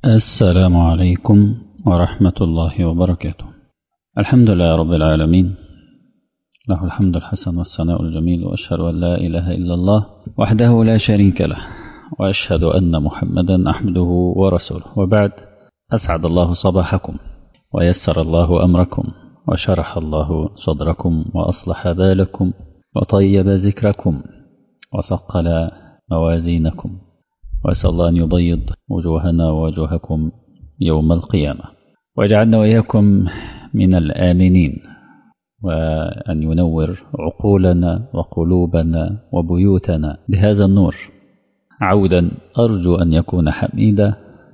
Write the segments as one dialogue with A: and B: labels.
A: السلام عليكم ورحمة الله وبركاته الحمد لله رب العالمين له الحمد الحسن والثناء الجميل وأشهد أن لا إله إلا الله وحده لا شريك له وأشهد أن محمدا أحمده ورسوله وبعد أسعد الله صباحكم ويسر الله أمركم وشرح الله صدركم وأصلح بالكم وطيب ذكركم وثقل موازينكم وأسأل الله أن يبيض وجوهنا ووجوهكم يوم القيامة ويجعلنا وإياكم من الآمنين وأن ينور عقولنا وقلوبنا وبيوتنا بهذا النور عودا أرجو أن يكون حميدا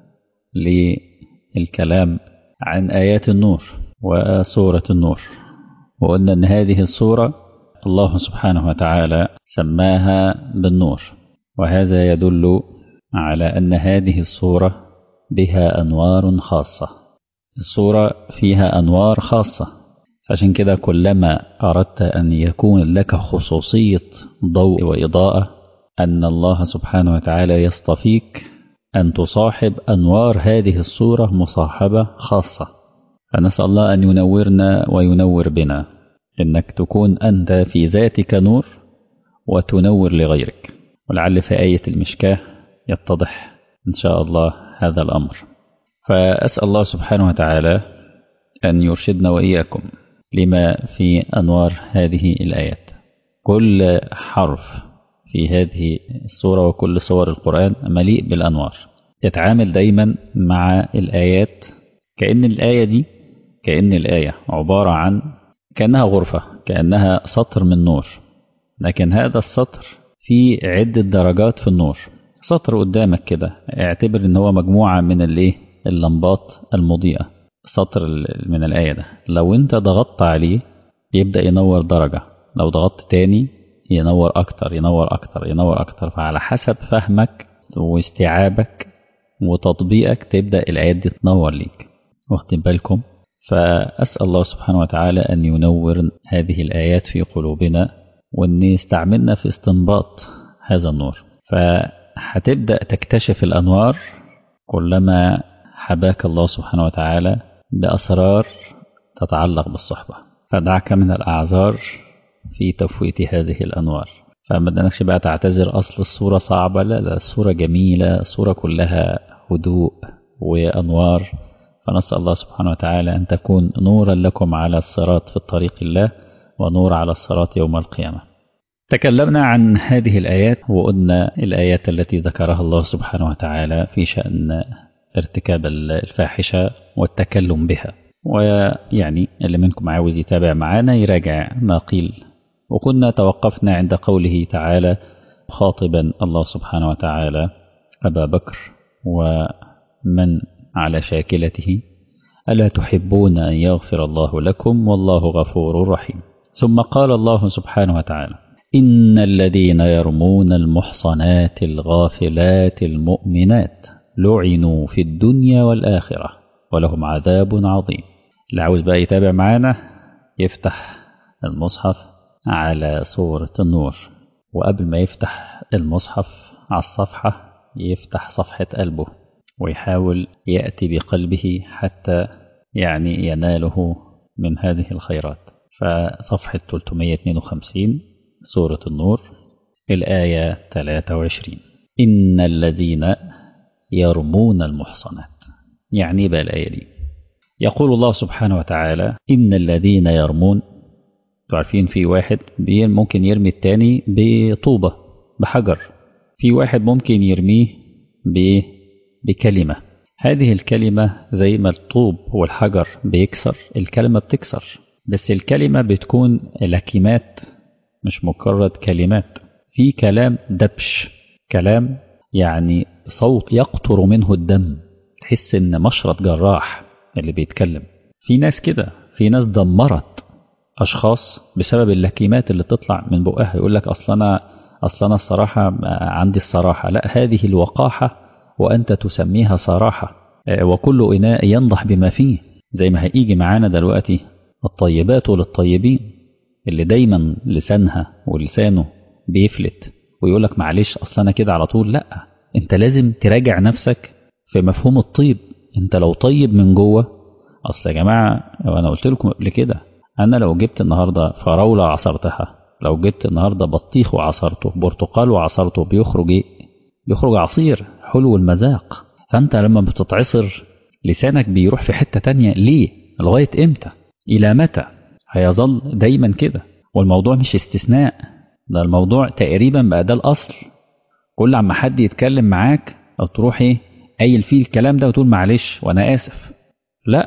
A: للكلام عن آيات النور وسورة النور وقلنا أن هذه السورة الله سبحانه وتعالى سماها بالنور وهذا يدل على أن هذه الصورة بها أنوار خاصة الصورة فيها أنوار خاصة عشان كده كلما أردت أن يكون لك خصوصية ضوء وإضاءة أن الله سبحانه وتعالى يصطفيك أن تصاحب أنوار هذه الصورة مصاحبة خاصة فنسأل الله أن ينورنا وينور بنا إنك تكون أنت في ذاتك نور وتنور لغيرك ولعل في آية المشكاه يتضح إن شاء الله هذا الأمر فأسأل الله سبحانه وتعالى أن يرشدنا وإياكم لما في أنوار هذه الآيات كل حرف في هذه السورة وكل سور القرآن مليء بالأنوار يتعامل دايما مع الآيات كأن الآية دي كأن الآية عبارة عن كأنها غرفة كأنها سطر من نور لكن هذا السطر فيه عدة درجات في النور سطر قدامك كده اعتبر ان هو مجموعة من الايه اللمبات المضيئة سطر من الآية ده لو انت ضغطت عليه يبدأ ينور درجة لو ضغطت تاني ينور أكتر ينور أكتر ينور أكتر فعلى حسب فهمك واستيعابك وتطبيقك تبدأ الآيات دي تنور ليك واخدين بالكم فأسأل الله سبحانه وتعالى أن ينور هذه الآيات في قلوبنا وأن يستعملنا في استنباط هذا النور فهتبدأ تكتشف الأنوار كلما حباك الله سبحانه وتعالى بأسرار تتعلق بالصحبة فدعك من الأعذار في تفويت هذه الأنوار فما دانكش بقى تعتذر أصل الصورة صعبة لا لا الصورة جميلة الصورة كلها هدوء وأنوار فنسأل الله سبحانه وتعالى أن تكون نورا لكم على الصراط في الطريق الله ونور على الصراط يوم القيامة تكلمنا عن هذه الآيات وقلنا الآيات التي ذكرها الله سبحانه وتعالى في شأن ارتكاب الفاحشة والتكلم بها ويعني اللي منكم عاوز يتابع معانا يراجع ما قيل وكنا توقفنا عند قوله تعالى خاطبا الله سبحانه وتعالى أبا بكر ومن على شاكلته ألا تحبون أن يغفر الله لكم والله غفور رحيم ثم قال الله سبحانه وتعالى إن الذين يرمون المحصنات الغافلات المؤمنات لعنوا في الدنيا والآخرة ولهم عذاب عظيم اللي عاوز بقى يتابع معانا يفتح المصحف على صورة النور وقبل ما يفتح المصحف على الصفحة يفتح صفحة قلبه ويحاول يأتي بقلبه حتى يعني يناله من هذه الخيرات فصفحة 352 سورة النور الآية 23 إن الذين يرمون المحصنات يعني بقى الآية دي يقول الله سبحانه وتعالى إن الذين يرمون تعرفين في واحد ممكن يرمي التاني بطوبة بحجر في واحد ممكن يرميه بكلمة هذه الكلمة زي ما الطوب والحجر بيكسر الكلمة بتكسر بس الكلمة بتكون لكمات مش مجرد كلمات في كلام دبش كلام يعني صوت يقطر منه الدم تحس ان مشرط جراح اللي بيتكلم في ناس كده في ناس دمرت اشخاص بسبب اللكيمات اللي تطلع من بقها يقول لك اصل انا اصل انا الصراحه عندي الصراحه لا هذه الوقاحه وانت تسميها صراحه وكل اناء ينضح بما فيه زي ما هيجي معانا دلوقتي الطيبات للطيبين اللي دايما لسانها ولسانه بيفلت ويقول لك معلش اصل انا كده على طول لا انت لازم تراجع نفسك في مفهوم الطيب انت لو طيب من جوه اصل يا جماعه وانا قلت لكم قبل كده انا لو جبت النهارده فراوله عصرتها لو جبت النهارده بطيخ وعصرته برتقال وعصرته بيخرج ايه بيخرج عصير حلو المذاق فانت لما بتتعصر لسانك بيروح في حته تانية ليه لغايه امتى الى متى هيظل دايما كده والموضوع مش استثناء ده الموضوع تقريبا بقى ده الاصل كل عما حد يتكلم معاك او تروح ايه قايل فيه الكلام ده وتقول معلش وانا اسف لا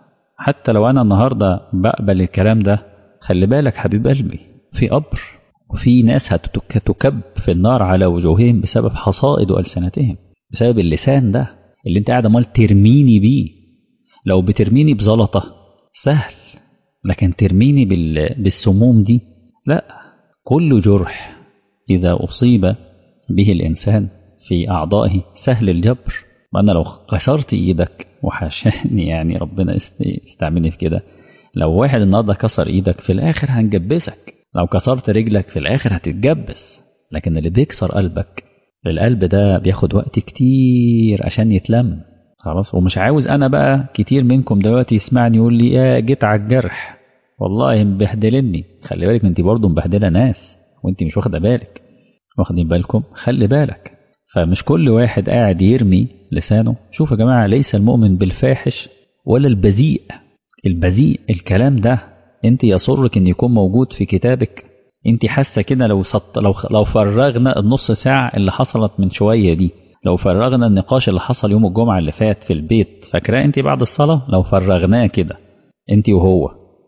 A: حتى لو انا النهارده بقبل الكلام ده خلي بالك حبيب قلبي في قبر وفي ناس هتكب في النار على وجوههم بسبب حصائد ألسنتهم بسبب اللسان ده اللي انت قاعد امال ترميني بيه لو بترميني بزلطة سهل لكن ترميني بال... بالسموم دي لا كل جرح إذا أصيب به الإنسان في أعضائه سهل الجبر وأنا لو كسرت إيدك وحاشاني يعني ربنا يستعملني في كده لو واحد النهارده كسر إيدك في الآخر هنجبسك لو كسرت رجلك في الآخر هتتجبس لكن اللي بيكسر قلبك القلب ده بياخد وقت كتير عشان يتلم خلاص ومش عاوز أنا بقى كتير منكم دلوقتي يسمعني يقول لي يا جيت على الجرح والله مبهدلني خلي بالك انت برضه مبهدله ناس وانت مش واخده بالك واخدين بالكم خلي بالك فمش كل واحد قاعد يرمي لسانه شوف يا جماعه ليس المؤمن بالفاحش ولا البذيء البذيء الكلام ده انت يسرك ان يكون موجود في كتابك انت حاسه كده لو سط... لو لو فرغنا النص ساعه اللي حصلت من شويه دي لو فرغنا النقاش اللي حصل يوم الجمعه اللي فات في البيت فاكراه انت بعد الصلاه لو فرغناه كده انت وهو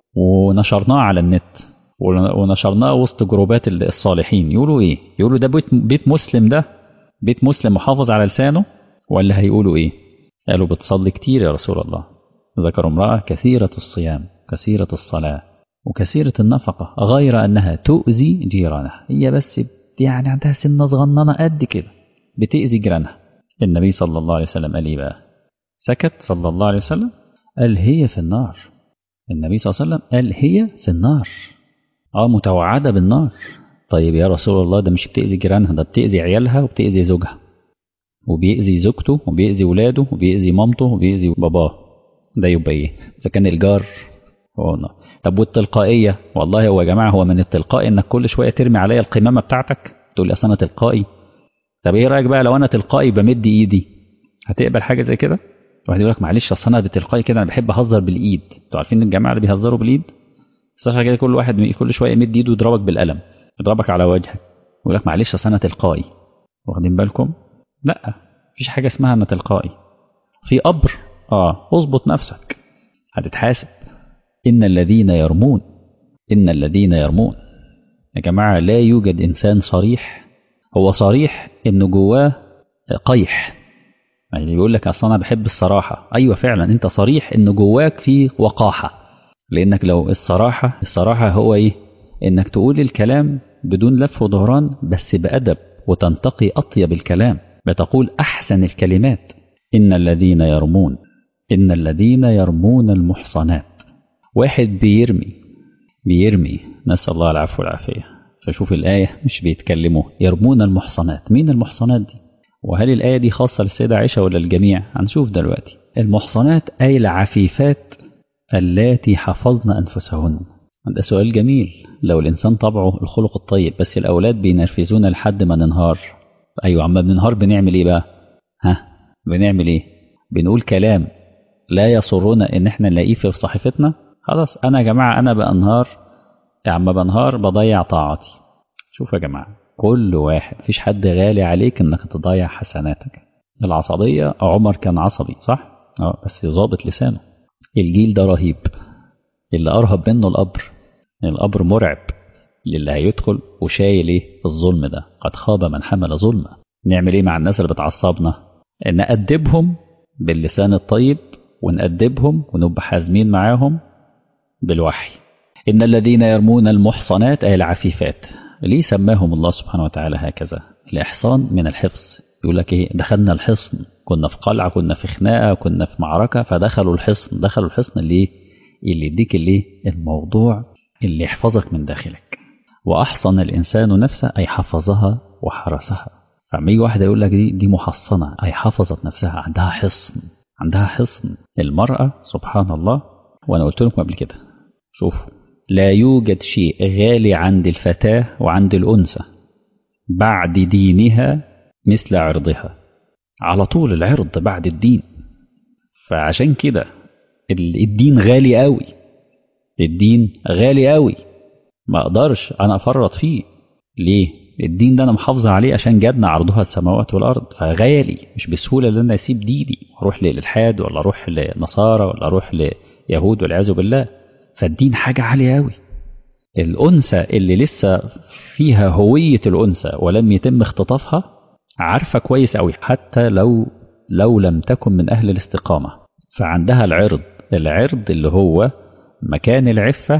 A: ونشرناه على النت ونشرناه وسط جروبات الصالحين يقولوا ايه يقولوا ده بيت, بيت مسلم ده بيت مسلم محافظ على لسانه ولا هيقولوا ايه قالوا بتصلي كتير يا رسول الله ذكروا امرأة كثيرة الصيام كثيرة الصلاة وكثيرة النفقة غير أنها تؤذي جيرانها هي بس يعني عندها سنة صغننة قد كده بتأذي جيرانها النبي صلى الله عليه وسلم قال ايه بقى سكت صلى الله عليه وسلم قال هي في النار النبي صلى الله عليه وسلم قال هي في النار اه متوعدة بالنار طيب يا رسول الله ده مش بتأذي جيرانها ده بتأذي عيالها وبتأذي زوجها وبيأذي زوجته وبيأذي ولاده وبيأذي مامته وبيأذي باباه ده يبقى ايه اذا كان الجار هو نار طب والتلقائية والله هو يا جماعة هو من التلقائي انك كل شوية ترمي عليا القمامة بتاعتك تقول لي اصل انا تلقائي طب ايه رأيك بقى لو انا تلقائي بمد ايدي هتقبل حاجة زي كده واحد يقول لك معلش اصل انا بتلقائي كده انا بحب اهزر بالايد انتوا عارفين الجماعة اللي بيهزروا بالايد بس عشان كده كل واحد كل شوية يمد ايده يضربك بالقلم يضربك على وجهك يقول لك معلش اصل انا تلقائي واخدين بالكم لا مفيش حاجة اسمها انا تلقائي في قبر اه اظبط نفسك هتتحاسب إن الذين يرمون إن الذين يرمون يا جماعة لا يوجد إنسان صريح هو صريح إنه جواه قيح يعني بيقول لك أصلا أنا بحب الصراحة أيوة فعلا أنت صريح إن جواك في وقاحة لأنك لو الصراحة الصراحة هو إيه إنك تقول الكلام بدون لف ودوران بس بأدب وتنتقي أطيب الكلام بتقول أحسن الكلمات إن الذين يرمون إن الذين يرمون المحصنات واحد بيرمي بيرمي نسأل الله العفو والعافية فشوف الآية مش بيتكلموا يرمون المحصنات مين المحصنات دي وهل الآية دي خاصة للسيدة عائشة ولا الجميع هنشوف دلوقتي المحصنات أي العفيفات اللاتي حفظن أنفسهن ده سؤال جميل لو الإنسان طبعه الخلق الطيب بس الأولاد بينرفزونا لحد ما ننهار أيوة عم بننهار بنعمل إيه بقى ها بنعمل إيه بنقول كلام لا يسرنا إن إحنا نلاقيه في صحيفتنا خلاص أنا يا جماعة أنا بأنهار عم بنهار بضيع طاعتي شوف يا جماعة كل واحد مفيش حد غالي عليك إنك تضيع حسناتك العصبية عمر كان عصبي صح؟ اه بس ظابط لسانه الجيل ده رهيب اللي أرهب منه القبر القبر مرعب للي هيدخل وشايل ايه الظلم ده قد خاب من حمل ظلمه نعمل ايه مع الناس اللي بتعصبنا نأدبهم باللسان الطيب ونأدبهم ونبقى حازمين معاهم بالوحي إن الذين يرمون المحصنات أي العفيفات ليه سماهم الله سبحانه وتعالى هكذا الإحصان من الحفظ يقول لك إيه دخلنا الحصن كنا في قلعة كنا في خناقة كنا في معركة فدخلوا الحصن دخلوا الحصن اللي اللي يديك اللي الموضوع اللي يحفظك من داخلك وأحصن الإنسان نفسه أي حفظها وحرسها فلما يجي واحدة يقول لك دي دي محصنة أي حفظت نفسها عندها حصن عندها حصن المرأة سبحان الله وأنا قلت لكم قبل كده شوفوا لا يوجد شيء غالي عند الفتاة وعند الأنثى بعد دينها مثل عرضها على طول العرض بعد الدين فعشان كده الدين غالي قوي الدين غالي قوي ما اقدرش انا افرط فيه ليه الدين ده انا محافظ عليه عشان جادنا عرضها السماوات والارض فغالي مش بسهوله ان انا اسيب ديني واروح للالحاد ولا اروح لنصارى ولا اروح ليهود والعياذ بالله فالدين حاجه عاليه قوي الانثى اللي لسه فيها هويه الانثى ولم يتم اختطافها عارفه كويس قوي حتى لو لو لم تكن من اهل الاستقامه فعندها العرض العرض اللي هو مكان العفه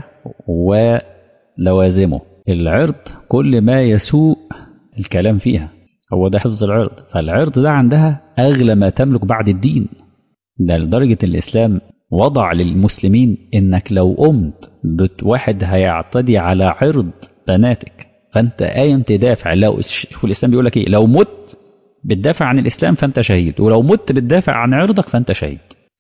A: ولوازمه العرض كل ما يسوء الكلام فيها هو ده حفظ العرض فالعرض ده عندها أغلى ما تملك بعد الدين ده لدرجة الإسلام وضع للمسلمين إنك لو قمت واحد هيعتدي على عرض بناتك فأنت قايم تدافع لو شوف الإسلام بيقول لك إيه لو مت بتدافع عن الإسلام فأنت شهيد ولو مت بتدافع عن عرضك فأنت شهيد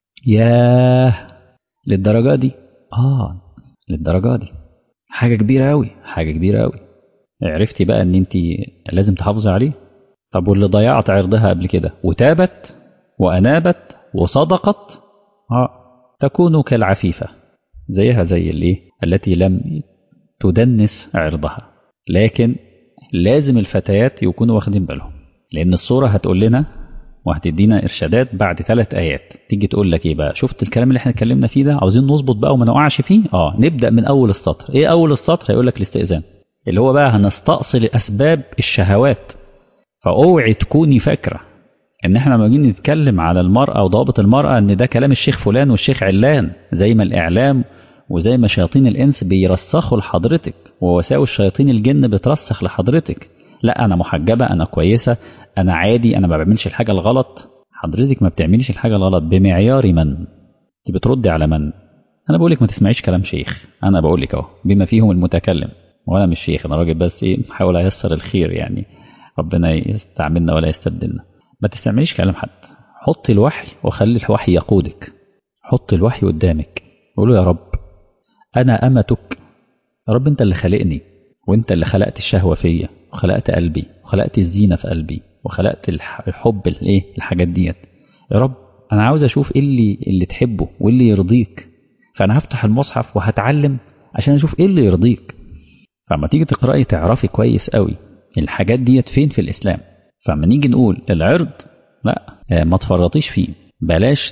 A: ياه للدرجة دي آه للدرجة دي حاجة كبيرة أوي حاجة كبيرة أوي عرفتي بقى إن أنت لازم تحافظي عليه طب واللي ضيعت عرضها قبل كده وتابت وأنابت وصدقت آه تكون كالعفيفة زيها زي الإيه التي لم تدنس عرضها لكن لازم الفتيات يكونوا واخدين بالهم لأن الصورة هتقول لنا وهتدينا إرشادات بعد ثلاث آيات تيجي تقول لك إيه بقى شفت الكلام اللي احنا اتكلمنا فيه ده عاوزين نظبط بقى وما نقعش فيه اه نبدأ من أول السطر إيه أول السطر هيقول لك الاستئذان اللي هو بقى هنستأصل أسباب الشهوات فأوعي تكوني فاكرة إن احنا لما نيجي نتكلم على المرأة وضابط المرأة إن ده كلام الشيخ فلان والشيخ علان زي ما الإعلام وزي ما شياطين الإنس بيرسخوا لحضرتك ووساوس شياطين الجن بترسخ لحضرتك لا أنا محجبة أنا كويسة أنا عادي أنا ما بعملش الحاجة الغلط حضرتك ما بتعمليش الحاجة الغلط بمعيار من أنت بتردي على من أنا بقول لك ما تسمعيش كلام شيخ أنا بقول لك أهو بما فيهم المتكلم وأنا مش شيخ أنا راجل بس إيه بحاول أيسر الخير يعني ربنا يستعملنا ولا يستبدلنا ما تستعمليش كلام حد حطي الوحي وخلي الوحي يقودك حطي الوحي قدامك قولوا يا رب أنا أمتك يا رب أنت اللي خلقني وأنت اللي خلقت الشهوة فيا وخلقت قلبي وخلقت الزينة في قلبي وخلقت الحب الايه الحاجات ديت يا رب انا عاوز اشوف ايه اللي اللي تحبه وايه اللي يرضيك فانا هفتح المصحف وهتعلم عشان اشوف ايه اللي يرضيك فلما تيجي تقراي تعرفي كويس قوي الحاجات ديت فين في الاسلام فلما نيجي نقول العرض لا ما تفرطيش فيه بلاش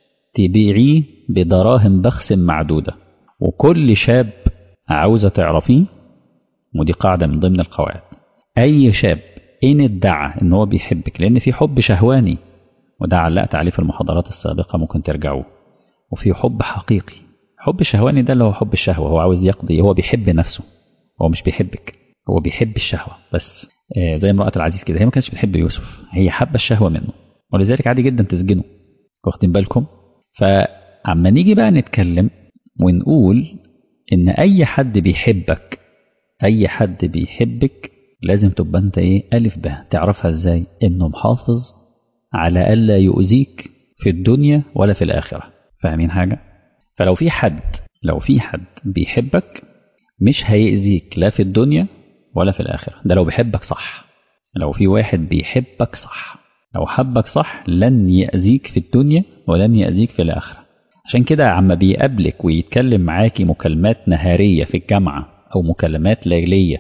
A: تبيعيه بدراهم بخس معدودة وكل شاب عاوزة تعرفيه ودي قاعدة من ضمن القواعد أي شاب إن ادعى إن هو بيحبك لأن في حب شهواني وده علقت عليه في المحاضرات السابقة ممكن ترجعوه وفي حب حقيقي حب الشهواني ده اللي هو حب الشهوة هو عاوز يقضي هو بيحب نفسه هو مش بيحبك هو بيحب الشهوة بس آه زي امرأة العزيز كده هي ما كانتش بتحب يوسف هي حابة الشهوة منه ولذلك عادي جدا تسجنه واخدين بالكم فأما نيجي بقى نتكلم ونقول إن أي حد بيحبك أي حد بيحبك لازم تبقى أنت إيه ألف ب تعرفها إزاي إنه محافظ على ألا يؤذيك في الدنيا ولا في الآخرة فاهمين حاجة فلو في حد لو في حد بيحبك مش هيأذيك لا في الدنيا ولا في الآخرة ده لو بيحبك صح لو في واحد بيحبك صح لو حبك صح لن يأذيك في الدنيا ولن يأذيك في الآخرة عشان كده عما بيقابلك ويتكلم معاكي مكالمات نهارية في الجامعة أو مكالمات ليلية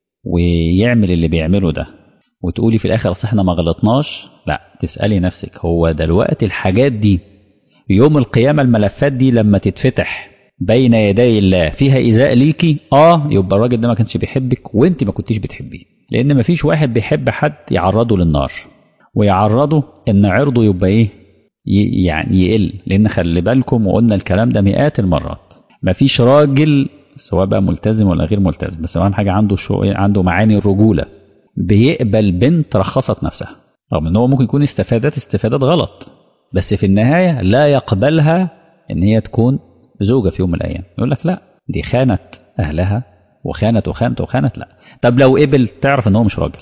A: ويعمل اللي بيعمله ده وتقولي في الآخر أصل احنا ما غلطناش لا تسألي نفسك هو دلوقتي الحاجات دي يوم القيامة الملفات دي لما تتفتح بين يدي الله فيها إيذاء ليكي اه يبقى الراجل ده ما كانش بيحبك وانت ما كنتيش بتحبيه لأن ما فيش واحد بيحب حد يعرضه للنار ويعرضه ان عرضه يبقى ايه يعني يقل لان خلي بالكم وقلنا الكلام ده مئات المرات مفيش راجل سواء بقى ملتزم ولا غير ملتزم بس اهم حاجه عنده شو عنده معاني الرجوله بيقبل بنت رخصت نفسها رغم ان هو ممكن يكون استفادات استفادات غلط بس في النهايه لا يقبلها ان هي تكون زوجه في يوم من الايام يقول لك لا دي خانت اهلها وخانت وخانت وخانت لا طب لو قبل تعرف ان هو مش راجل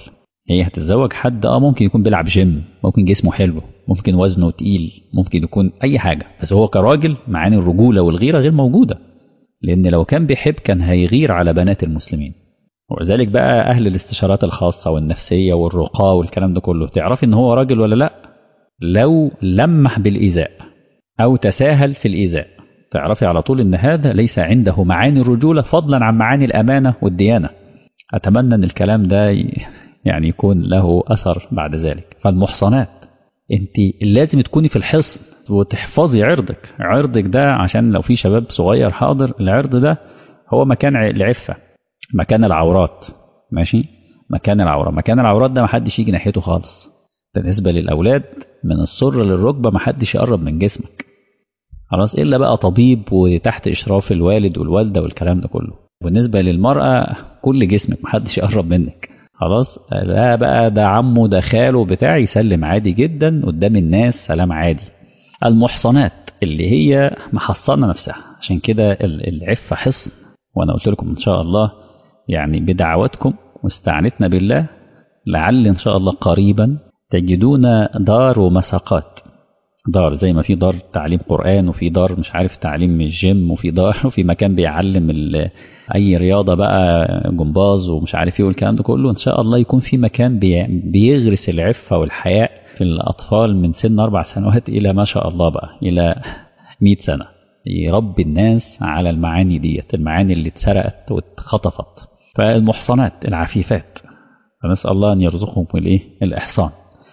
A: هي هتتزوج حد اه ممكن يكون بيلعب جيم ممكن جسمه حلو ممكن وزنه تقيل ممكن يكون اي حاجه بس هو كراجل معاني الرجوله والغيره غير موجوده لان لو كان بيحب كان هيغير على بنات المسلمين ولذلك بقى اهل الاستشارات الخاصه والنفسيه والرقاه والكلام ده كله تعرفي ان هو راجل ولا لا لو لمح بالايذاء او تساهل في الايذاء تعرفي على طول ان هذا ليس عنده معاني الرجوله فضلا عن معاني الامانه والديانه اتمنى ان الكلام ده يعني يكون له اثر بعد ذلك فالمحصنات انت لازم تكوني في الحصن وتحفظي عرضك عرضك ده عشان لو في شباب صغير حاضر العرض ده هو مكان العفه مكان العورات ماشي مكان العورة مكان العورات ده محدش يجي ناحيته خالص بالنسبة للأولاد من السر للركبة محدش يقرب من جسمك خلاص إلا بقى طبيب وتحت إشراف الوالد والوالدة والكلام ده كله بالنسبة للمرأة كل جسمك محدش يقرب منك خلاص لا بقى ده عمه ده خاله بتاع يسلم عادي جدا قدام الناس سلام عادي المحصنات اللي هي محصنة نفسها عشان كده العفة حصن وأنا قلت لكم إن شاء الله يعني بدعواتكم واستعنتنا بالله لعل إن شاء الله قريبا تجدون دار ومساقات دار زي ما في دار تعليم قرآن وفي دار مش عارف تعليم الجيم وفي دار وفي مكان بيعلم أي رياضة بقى جمباز ومش عارف ايه والكلام ده كله إن شاء الله يكون في مكان بيغرس العفة والحياء في الأطفال من سن أربع سنوات إلى ما شاء الله بقى إلى 100 سنة يربي الناس على المعاني ديت المعاني اللي اتسرقت واتخطفت فالمحصنات العفيفات فنسأل الله أن يرزقهم الإيه؟ الإحصان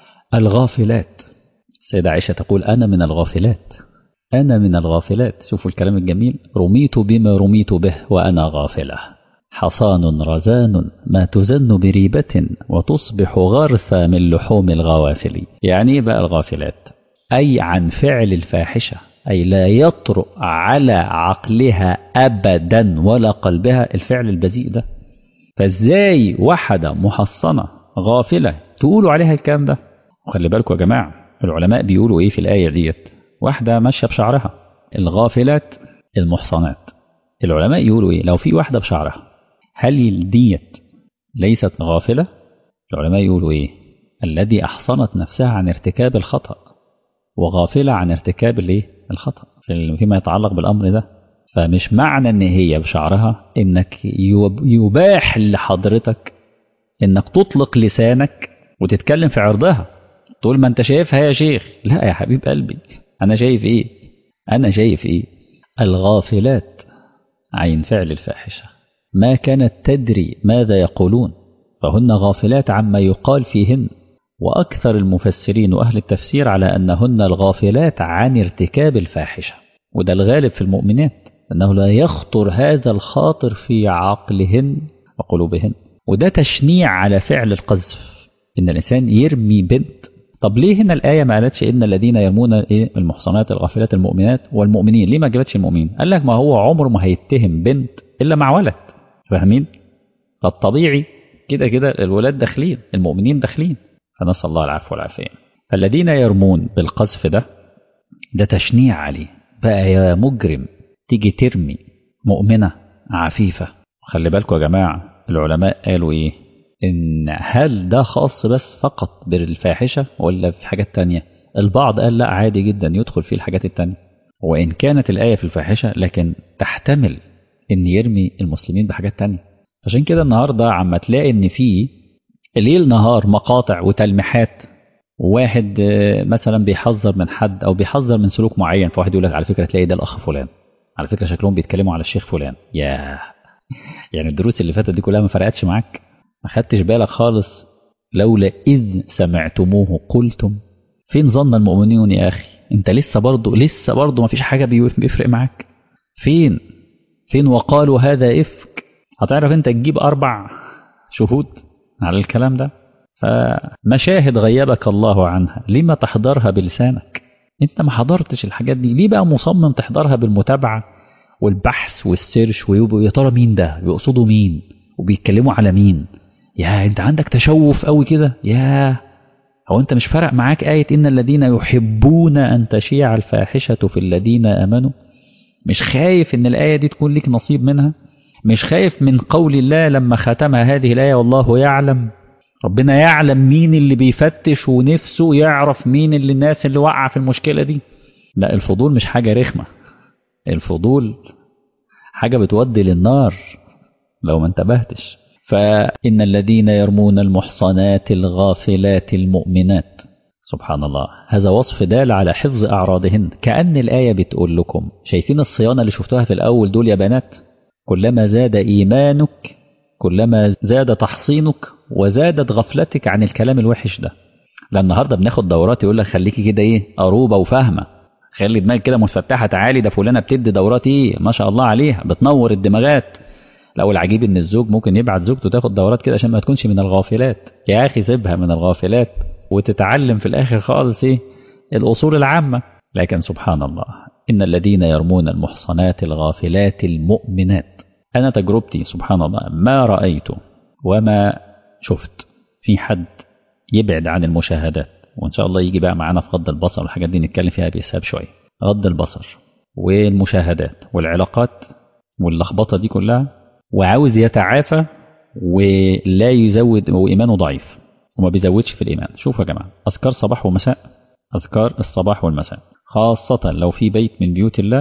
A: الغافلات السيدة عائشة تقول أنا من الغافلات أنا من الغافلات شوفوا الكلام الجميل رميت بما رميت به وأنا غافلة حصان رزان ما تزن بريبة وتصبح غرثا من لحوم الغوافل يعني إيه بقى الغافلات أي عن فعل الفاحشة أي لا يطرق على عقلها أبدا ولا قلبها الفعل البذيء ده فازاي واحدة محصنة غافلة تقولوا عليها الكلام ده وخلي بالكم يا جماعة العلماء بيقولوا ايه في الآية ديت واحدة ماشية بشعرها الغافلات المحصنات العلماء يقولوا ايه لو في واحدة بشعرها هل ديت ليست غافلة العلماء يقولوا ايه الذي أحصنت نفسها عن ارتكاب الخطأ وغافلة عن ارتكاب الايه الخطأ فيما يتعلق بالأمر ده فمش معنى ان هي بشعرها انك يباح لحضرتك انك تطلق لسانك وتتكلم في عرضها طول ما انت شايفها يا شيخ لا يا حبيب قلبي انا شايف ايه انا شايف ايه الغافلات عين فعل الفاحشة ما كانت تدري ماذا يقولون فهن غافلات عما يقال فيهن وأكثر المفسرين وأهل التفسير على أنهن الغافلات عن ارتكاب الفاحشة وده الغالب في المؤمنات أنه لا يخطر هذا الخاطر في عقلهن وقلوبهن وده تشنيع على فعل القذف إن الإنسان يرمي بنت طب ليه هنا الآية ما قالتش إن الذين يرمون إيه المحصنات الغافلات المؤمنات والمؤمنين ليه ما جابتش المؤمنين قال لك ما هو عمره ما هيتهم بنت إلا مع ولد فاهمين فالطبيعي كده كده الولاد داخلين المؤمنين داخلين فنسأل الله العفو والعافية فالذين يرمون بالقذف ده ده تشنيع عليه بقى يا مجرم تيجي ترمي مؤمنة عفيفة خلي بالكم يا جماعة العلماء قالوا ايه ان هل ده خاص بس فقط بالفاحشة ولا في حاجات تانية البعض قال لا عادي جدا يدخل فيه الحاجات التانية وإن كانت الآية في الفاحشة لكن تحتمل ان يرمي المسلمين بحاجات تانية عشان كده النهاردة عما تلاقي ان في ليل نهار مقاطع وتلميحات واحد مثلا بيحذر من حد او بيحذر من سلوك معين فواحد يقول لك على فكره تلاقي ده الاخ فلان على فكره شكلهم بيتكلموا على الشيخ فلان يا يعني الدروس اللي فاتت دي كلها ما فرقتش معاك ما خدتش بالك خالص لولا اذ سمعتموه قلتم فين ظن المؤمنون يا اخي انت لسه برضه لسه برضه ما فيش حاجه بيفرق معاك فين فين وقالوا هذا افك هتعرف انت تجيب اربع شهود على الكلام ده فمشاهد غيبك الله عنها لما تحضرها بلسانك انت ما حضرتش الحاجات دي ليه بقى مصمم تحضرها بالمتابعة والبحث والسيرش ويبقوا يا ترى مين ده بيقصدوا مين وبيتكلموا على مين يا انت عندك تشوف قوي كده يا هو انت مش فرق معاك آية إن الذين يحبون أن تشيع الفاحشة في الذين آمنوا مش خايف إن الآية دي تكون لك نصيب منها مش خايف من قول الله لما ختمها هذه الآية والله يعلم ربنا يعلم مين اللي بيفتش ونفسه يعرف مين اللي الناس اللي وقع في المشكلة دي لا الفضول مش حاجة رخمة الفضول حاجة بتودي للنار لو ما انتبهتش فإن الذين يرمون المحصنات الغافلات المؤمنات سبحان الله هذا وصف دال على حفظ أعراضهن كأن الآية بتقول لكم شايفين الصيانة اللي شفتوها في الأول دول يا بنات كلما زاد إيمانك كلما زاد تحصينك وزادت غفلتك عن الكلام الوحش ده لأن النهارده بناخد دورات يقول لك خليكي كده ايه قروبه وفاهمه خلي دماغك كده متفتحه تعالي ده فلانه بتدي دورات ايه ما شاء الله عليها بتنور الدماغات لو العجيب ان الزوج ممكن يبعت زوجته تاخد دورات كده عشان ما تكونش من الغافلات يا اخي سيبها من الغافلات وتتعلم في الاخر خالص ايه الاصول العامه لكن سبحان الله ان الذين يرمون المحصنات الغافلات المؤمنات انا تجربتي سبحان الله ما رايت وما شفت في حد يبعد عن المشاهدات وان شاء الله يجي بقى معانا في غض البصر والحاجات دي نتكلم فيها بحساب شويه غض البصر والمشاهدات والعلاقات واللخبطه دي كلها وعاوز يتعافى ولا يزود وايمانه ضعيف وما بيزودش في الايمان شوفوا يا جماعه اذكار صباح ومساء اذكار الصباح والمساء خاصه لو في بيت من بيوت الله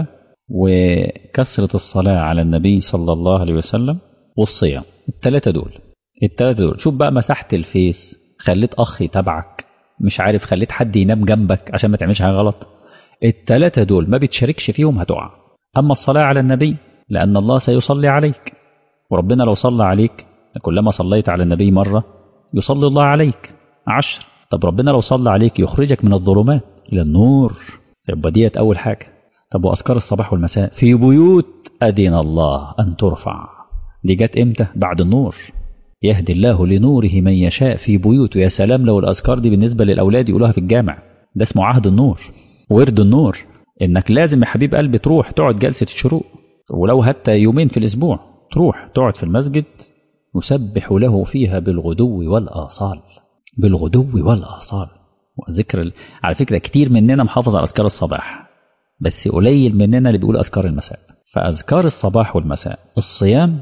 A: وكثره الصلاه على النبي صلى الله عليه وسلم والصيام الثلاثه دول الثلاثه دول شوف بقى مسحت الفيس خليت اخ يتابعك مش عارف خليت حد ينام جنبك عشان ما تعملش حاجه غلط الثلاثه دول ما بتشاركش فيهم هتقع اما الصلاه على النبي لان الله سيصلي عليك وربنا لو صلى عليك كلما صليت على النبي مره يصلي الله عليك عشر طب ربنا لو صلى عليك يخرجك من الظلمات الى النور يبقى ديت اول حاجه طب واذكار الصباح والمساء في بيوت اذن الله ان ترفع دي جت امتى بعد النور يهدي الله لنوره من يشاء في بيوته يا سلام لو الأذكار دي بالنسبة للأولاد يقولوها في الجامع ده اسمه عهد النور ورد النور إنك لازم يا حبيب قلبي تروح تقعد جلسة الشروق ولو حتى يومين في الأسبوع تروح تقعد في المسجد يسبح له فيها بالغدو والآصال بالغدو والآصال وذكر ال... على فكرة كتير مننا محافظ على أذكار الصباح بس قليل مننا اللي بيقول أذكار المساء فأذكار الصباح والمساء الصيام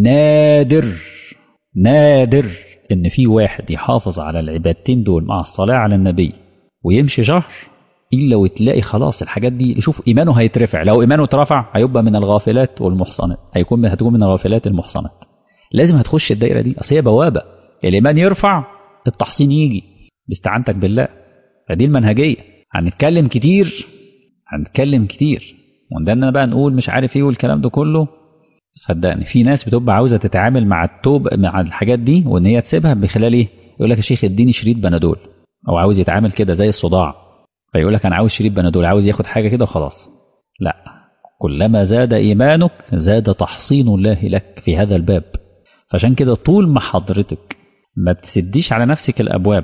A: نادر نادر ان في واحد يحافظ على العبادتين دول مع الصلاة على النبي ويمشي شهر الا وتلاقي خلاص الحاجات دي شوف ايمانه هيترفع لو ايمانه اترفع هيبقى من الغافلات والمحصنات هيكون هتكون من الغافلات المحصنات لازم هتخش الدايره دي اصل هي بوابه الايمان يرفع التحصين يجي باستعانتك بالله فدي المنهجيه هنتكلم كتير هنتكلم كتير وعندنا بقى نقول مش عارف ايه والكلام ده كله صدقني في ناس بتبقى عاوزه تتعامل مع التوب مع الحاجات دي وان هي تسيبها بخلال ايه؟ يقول لك يا شيخ اديني شريط بنادول او عاوز يتعامل كده زي الصداع فيقول لك انا عاوز شريط بنادول عاوز ياخد حاجه كده وخلاص لا كلما زاد ايمانك زاد تحصين الله لك في هذا الباب فعشان كده طول ما حضرتك ما بتسديش على نفسك الابواب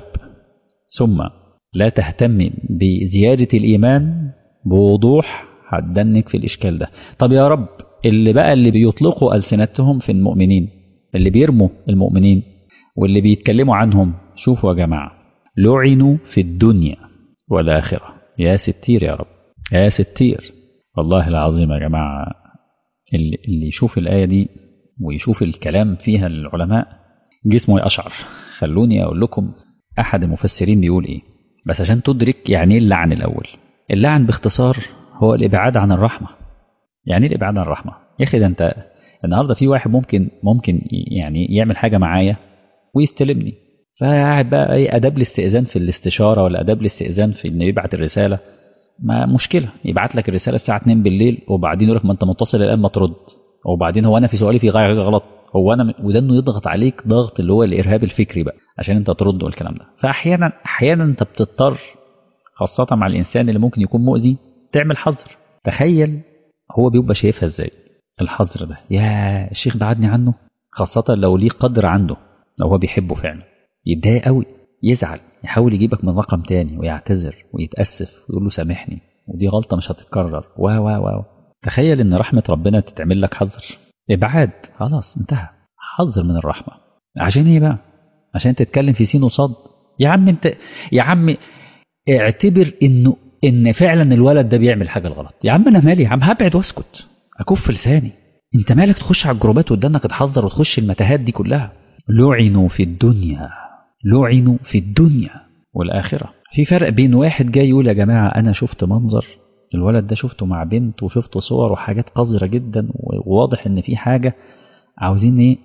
A: ثم لا تهتم بزياده الايمان بوضوح هتدنك في الاشكال ده طب يا رب اللي بقى اللي بيطلقوا ألسنتهم في المؤمنين اللي بيرموا المؤمنين واللي بيتكلموا عنهم شوفوا يا جماعة لعنوا في الدنيا والآخرة يا ستير يا رب يا ستير والله العظيم يا جماعة اللي, اللي يشوف الآية دي ويشوف الكلام فيها العلماء جسمه يقشعر خلوني أقول لكم أحد المفسرين بيقول إيه بس عشان تدرك يعني إيه اللعن الأول اللعن باختصار هو الإبعاد عن الرحمة يعني ايه الابعاد عن الرحمه يا اخي ده انت النهارده في واحد ممكن ممكن يعني يعمل حاجه معايا ويستلمني فقاعد بقى ايه اداب الاستئذان في الاستشاره ولا اداب الاستئذان في انه يبعت الرساله ما مشكله يبعت لك الرساله الساعه 2 بالليل وبعدين يقول لك ما انت متصل الان ما ترد وبعدين هو انا في سؤالي في غايه غلط هو انا وده انه يضغط عليك ضغط اللي هو الارهاب الفكري بقى عشان انت ترد والكلام ده فاحيانا احيانا انت بتضطر خاصه مع الانسان اللي ممكن يكون مؤذي تعمل حظر تخيل هو بيبقى شايفها ازاي الحظر ده يا الشيخ بعدني عنه خاصة لو ليه قدر عنده لو هو بيحبه فعلا يتضايق قوي يزعل يحاول يجيبك من رقم تاني ويعتذر ويتأسف ويقول له سامحني ودي غلطة مش هتتكرر و و و تخيل ان رحمة ربنا تتعمل لك حظر ابعاد خلاص انتهى حظر من الرحمة عشان ايه بقى عشان تتكلم في سين وصاد يا عم انت يا عم اعتبر انه ان فعلا الولد ده بيعمل حاجه غلط يا عم انا مالي يا عم هبعد واسكت اكف لساني انت مالك تخش على الجروبات وتدنك تحذر وتخش المتاهات دي كلها لعنوا في الدنيا لعنوا في الدنيا والآخرة في فرق بين واحد جاي يقول يا جماعة أنا شفت منظر الولد ده شفته مع بنت وشفت صور وحاجات قذرة جدا وواضح إن في حاجة عاوزين إيه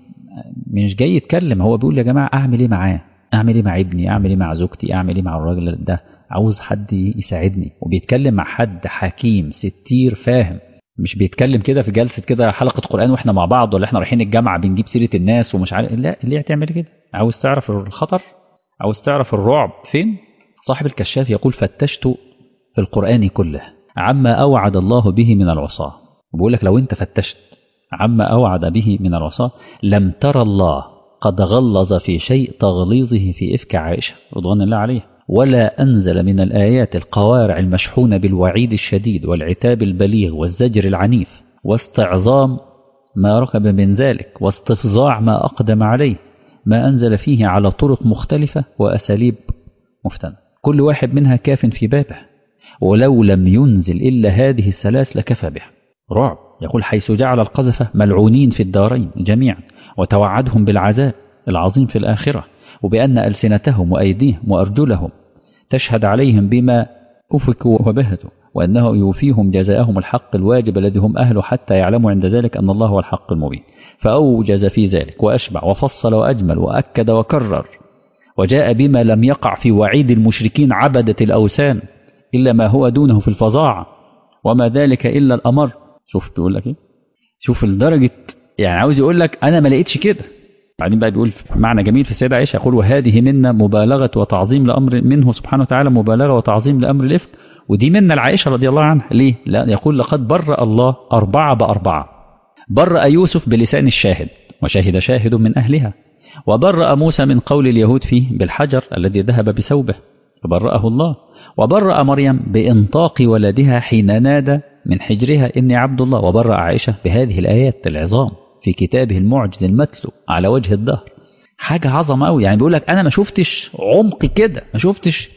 A: مش جاي يتكلم هو بيقول يا جماعة أعمل إيه معاه أعمل إيه مع ابني أعمل إيه مع زوجتي أعمل إيه مع الراجل ده عاوز حد يساعدني وبيتكلم مع حد حكيم ستير فاهم مش بيتكلم كده في جلسة كده حلقة قرآن واحنا مع بعض ولا احنا رايحين الجامعة بنجيب سيرة الناس ومش عارف لا ليه هتعمل كده عاوز تعرف الخطر عاوز تعرف الرعب فين صاحب الكشاف يقول فتشت في القرآن كله عما أوعد الله به من العصاة بقول لك لو انت فتشت عما أوعد به من العصاة لم ترى الله قد غلظ في شيء تغليظه في إفك عائشة رضوان الله عليه ولا أنزل من الآيات القوارع المشحونة بالوعيد الشديد والعتاب البليغ والزجر العنيف واستعظام ما ركب من ذلك واستفظاع ما أقدم عليه ما أنزل فيه على طرق مختلفة وأساليب مفتنة كل واحد منها كاف في بابه ولو لم ينزل إلا هذه الثلاث لكفى به رعب يقول حيث جعل القذفة ملعونين في الدارين جميعا وتوعدهم بالعذاب العظيم في الآخرة وبأن ألسنتهم وأيديهم وأرجلهم تشهد عليهم بما أفكوا وبهتوا وأنه يوفيهم جزاءهم الحق الواجب الذي هم أهله حتى يعلموا عند ذلك أن الله هو الحق المبين فأوجز في ذلك وأشبع وفصل وأجمل وأكد وكرر وجاء بما لم يقع في وعيد المشركين عبدة الأوثان إلا ما هو دونه في الفظاعة وما ذلك إلا الأمر شوف بيقول لك إيه شوف لدرجة يعني عاوز يقول لك أنا ما لقيتش كده بعدين بقى بيقول معنى جميل في السيدة عائشة يقول وهذه منا مبالغة وتعظيم لأمر منه سبحانه وتعالى مبالغة وتعظيم لأمر الإفك ودي منا العائشة رضي الله عنها ليه؟ لا يقول لقد برأ الله أربعة بأربعة برأ يوسف بلسان الشاهد وشهد شاهد من أهلها وبرأ موسى من قول اليهود فيه بالحجر الذي ذهب بثوبه فبرأه الله وبرأ مريم بإنطاق ولدها حين نادى من حجرها إني عبد الله وبرأ عائشة بهذه الآيات العظام في كتابه المعجز المتلو على وجه الدهر حاجة عظمة قوي يعني بيقول لك أنا ما شفتش عمق كده ما شفتش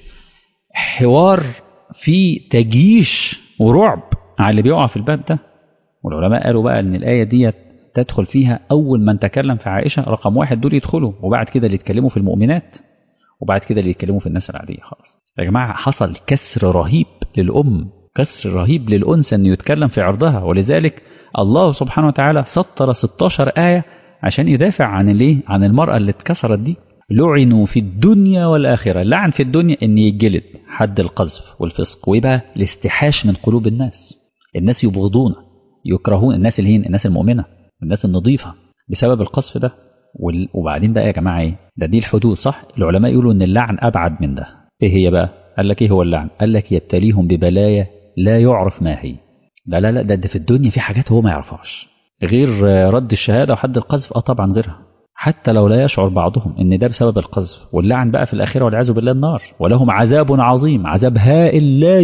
A: حوار في تجيش ورعب على اللي بيقع في الباب ده والعلماء قالوا بقى ان الآية ديت تدخل فيها أول من تكلم في عائشة رقم واحد دول يدخلوا وبعد كده اللي يتكلموا في المؤمنات وبعد كده اللي يتكلموا في الناس العادية خالص يا جماعة حصل كسر رهيب للأم كسر رهيب للأنثى أنه يتكلم في عرضها ولذلك الله سبحانه وتعالى سطر 16 آية عشان يدافع عن الايه عن المرأة اللي اتكسرت دي لعنوا في الدنيا والآخرة لعن في الدنيا أن يجلد حد القذف والفسق ويبقى الاستحاش من قلوب الناس الناس يبغضون يكرهون الناس اللي هي الناس المؤمنة الناس النظيفة بسبب القذف ده وبعدين بقى يا جماعة ايه ده دي الحدود صح العلماء يقولوا ان اللعن أبعد من ده ايه هي بقى قال لك ايه هو اللعن قال لك يبتليهم ببلايا لا يعرف ما هي لا لا لا ده, ده في الدنيا في حاجات هو ما يعرفهاش غير رد الشهادة وحد القذف اه طبعا غيرها حتى لو لا يشعر بعضهم ان ده بسبب القذف واللعن بقى في الآخرة والعياذ بالله النار ولهم عذاب عظيم عذاب هائل لا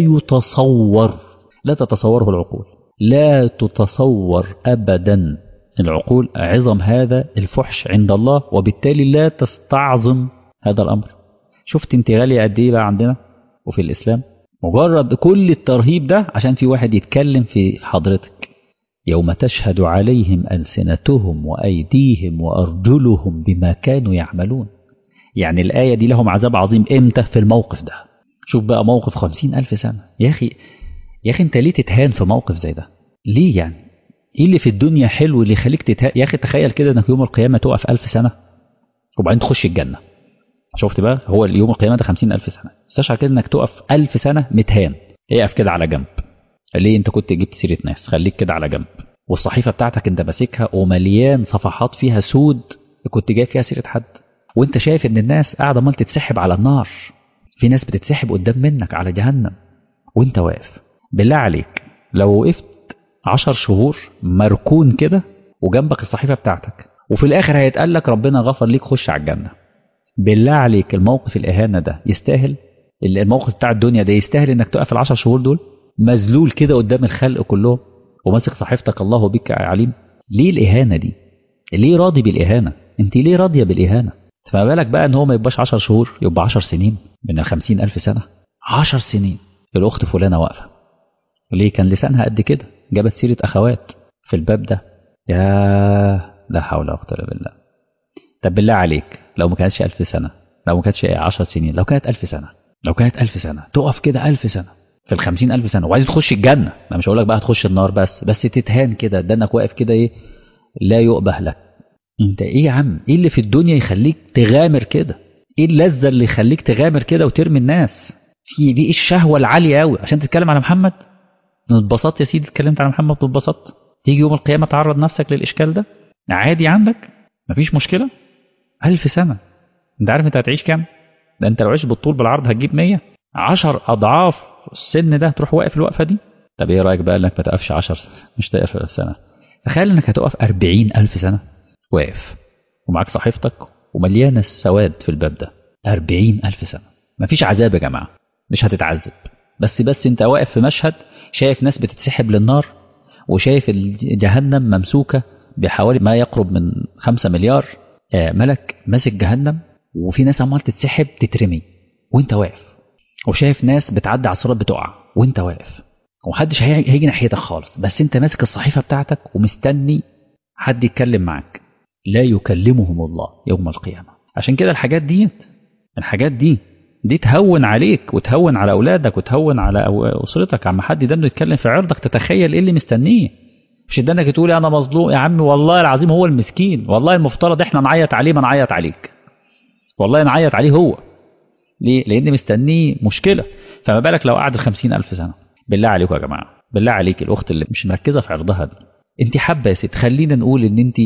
A: يتصور لا تتصوره العقول لا تتصور أبدا العقول عظم هذا الفحش عند الله وبالتالي لا تستعظم هذا الأمر شفت انت غالية قد ايه بقى عندنا وفي الإسلام مجرد كل الترهيب ده عشان في واحد يتكلم في حضرتك يوم تشهد عليهم ألسنتهم وأيديهم وأرجلهم بما كانوا يعملون يعني الآية دي لهم عذاب عظيم إمتى في الموقف ده شوف بقى موقف خمسين ألف سنة يا أخي يا أخي أنت ليه تتهان في موقف زي ده ليه يعني إيه اللي في الدنيا حلو اللي يخليك تتهان يا أخي تخيل كده أنك يوم القيامة تقف ألف سنة وبعدين تخش الجنة شفت بقى هو اليوم القيامة ده خمسين ألف سنة استشعر كده أنك تقف ألف سنة متهان اقف كده على جنب ليه أنت كنت جبت سيرة ناس خليك كده على جنب والصحيفة بتاعتك أنت ماسكها ومليان صفحات فيها سود كنت جايب فيها سيرة حد وأنت شايف إن الناس قاعدة عمال تتسحب على النار في ناس بتتسحب قدام منك على جهنم وأنت واقف بالله عليك لو وقفت عشر شهور مركون كده وجنبك الصحيفة بتاعتك وفي الآخر هيتقال لك ربنا غفر ليك خش على الجنة بالله عليك الموقف الإهانة ده يستاهل الموقف بتاع الدنيا ده يستاهل إنك تقف العشر شهور دول مذلول كده قدام الخلق كلهم وماسك صحيفتك الله بك عليم ليه الإهانة دي ليه راضي بالإهانة انت ليه راضية بالإهانة فما بالك بقى ان هو ما يبقاش عشر شهور يبقى عشر سنين من الخمسين ألف سنة عشر سنين الأخت فلانة واقفة ليه كان لسانها قد كده جابت سيرة أخوات في الباب ده يا لا حول ولا قوة إلا بالله طب بالله عليك لو ما كانتش ألف سنة لو ما كانتش 10 سنين لو كانت 1000 سنة لو كانت 1000 سنة تقف كده 1000 سنة في ال 50000 سنة وبعدين تخش الجنة أنا مش هقول لك بقى تخش النار بس بس تتهان كده دنك واقف كده إيه لا يؤبه لك أنت إيه يا عم إيه اللي في الدنيا يخليك تغامر كده إيه اللذة اللي يخليك تغامر كده وترمي الناس في دي الشهوة العالية أوي عشان تتكلم على محمد اتبسطت يا سيدي اتكلمت على محمد واتبسطت تيجي يوم القيامة تعرض نفسك للإشكال ده عادي عندك مفيش مشكلة ألف سنة أنت عارف أنت هتعيش كام؟ ده أنت لو عشت بالطول بالعرض هتجيب مية عشر أضعاف السن ده تروح واقف الوقفة دي طب إيه رأيك بقى إنك ما تقفش عشر مش تقف سنة تخيل إنك هتقف أربعين ألف سنة واقف ومعاك صحيفتك ومليانة السواد في الباب ده أربعين ألف سنة مفيش عذاب يا جماعة مش هتتعذب بس بس أنت واقف في مشهد شايف ناس بتتسحب للنار وشايف جهنم ممسوكة بحوالي ما يقرب من خمسة مليار ملك ماسك جهنم وفي ناس عمال تتسحب تترمي وانت واقف وشايف ناس بتعدي على الصراط بتقع وانت واقف ومحدش هيجي ناحيتك خالص بس انت ماسك الصحيفة بتاعتك ومستني حد يتكلم معاك لا يكلمهم الله يوم القيامة عشان كده الحاجات دي الحاجات دي دي تهون عليك وتهون على اولادك وتهون على اسرتك عم حد ده انه يتكلم في عرضك تتخيل ايه اللي مستنيه مش انك تقول انا مظلوم يا عم والله العظيم هو المسكين والله المفترض احنا نعيط عليه ما نعيط عليك والله نعيط عليه هو ليه لان مستنيه مشكله فما بالك لو قعد الخمسين ألف سنه بالله عليكم يا جماعه بالله عليك الاخت اللي مش مركزه في عرضها دي انت حابه يا ست خلينا نقول ان انت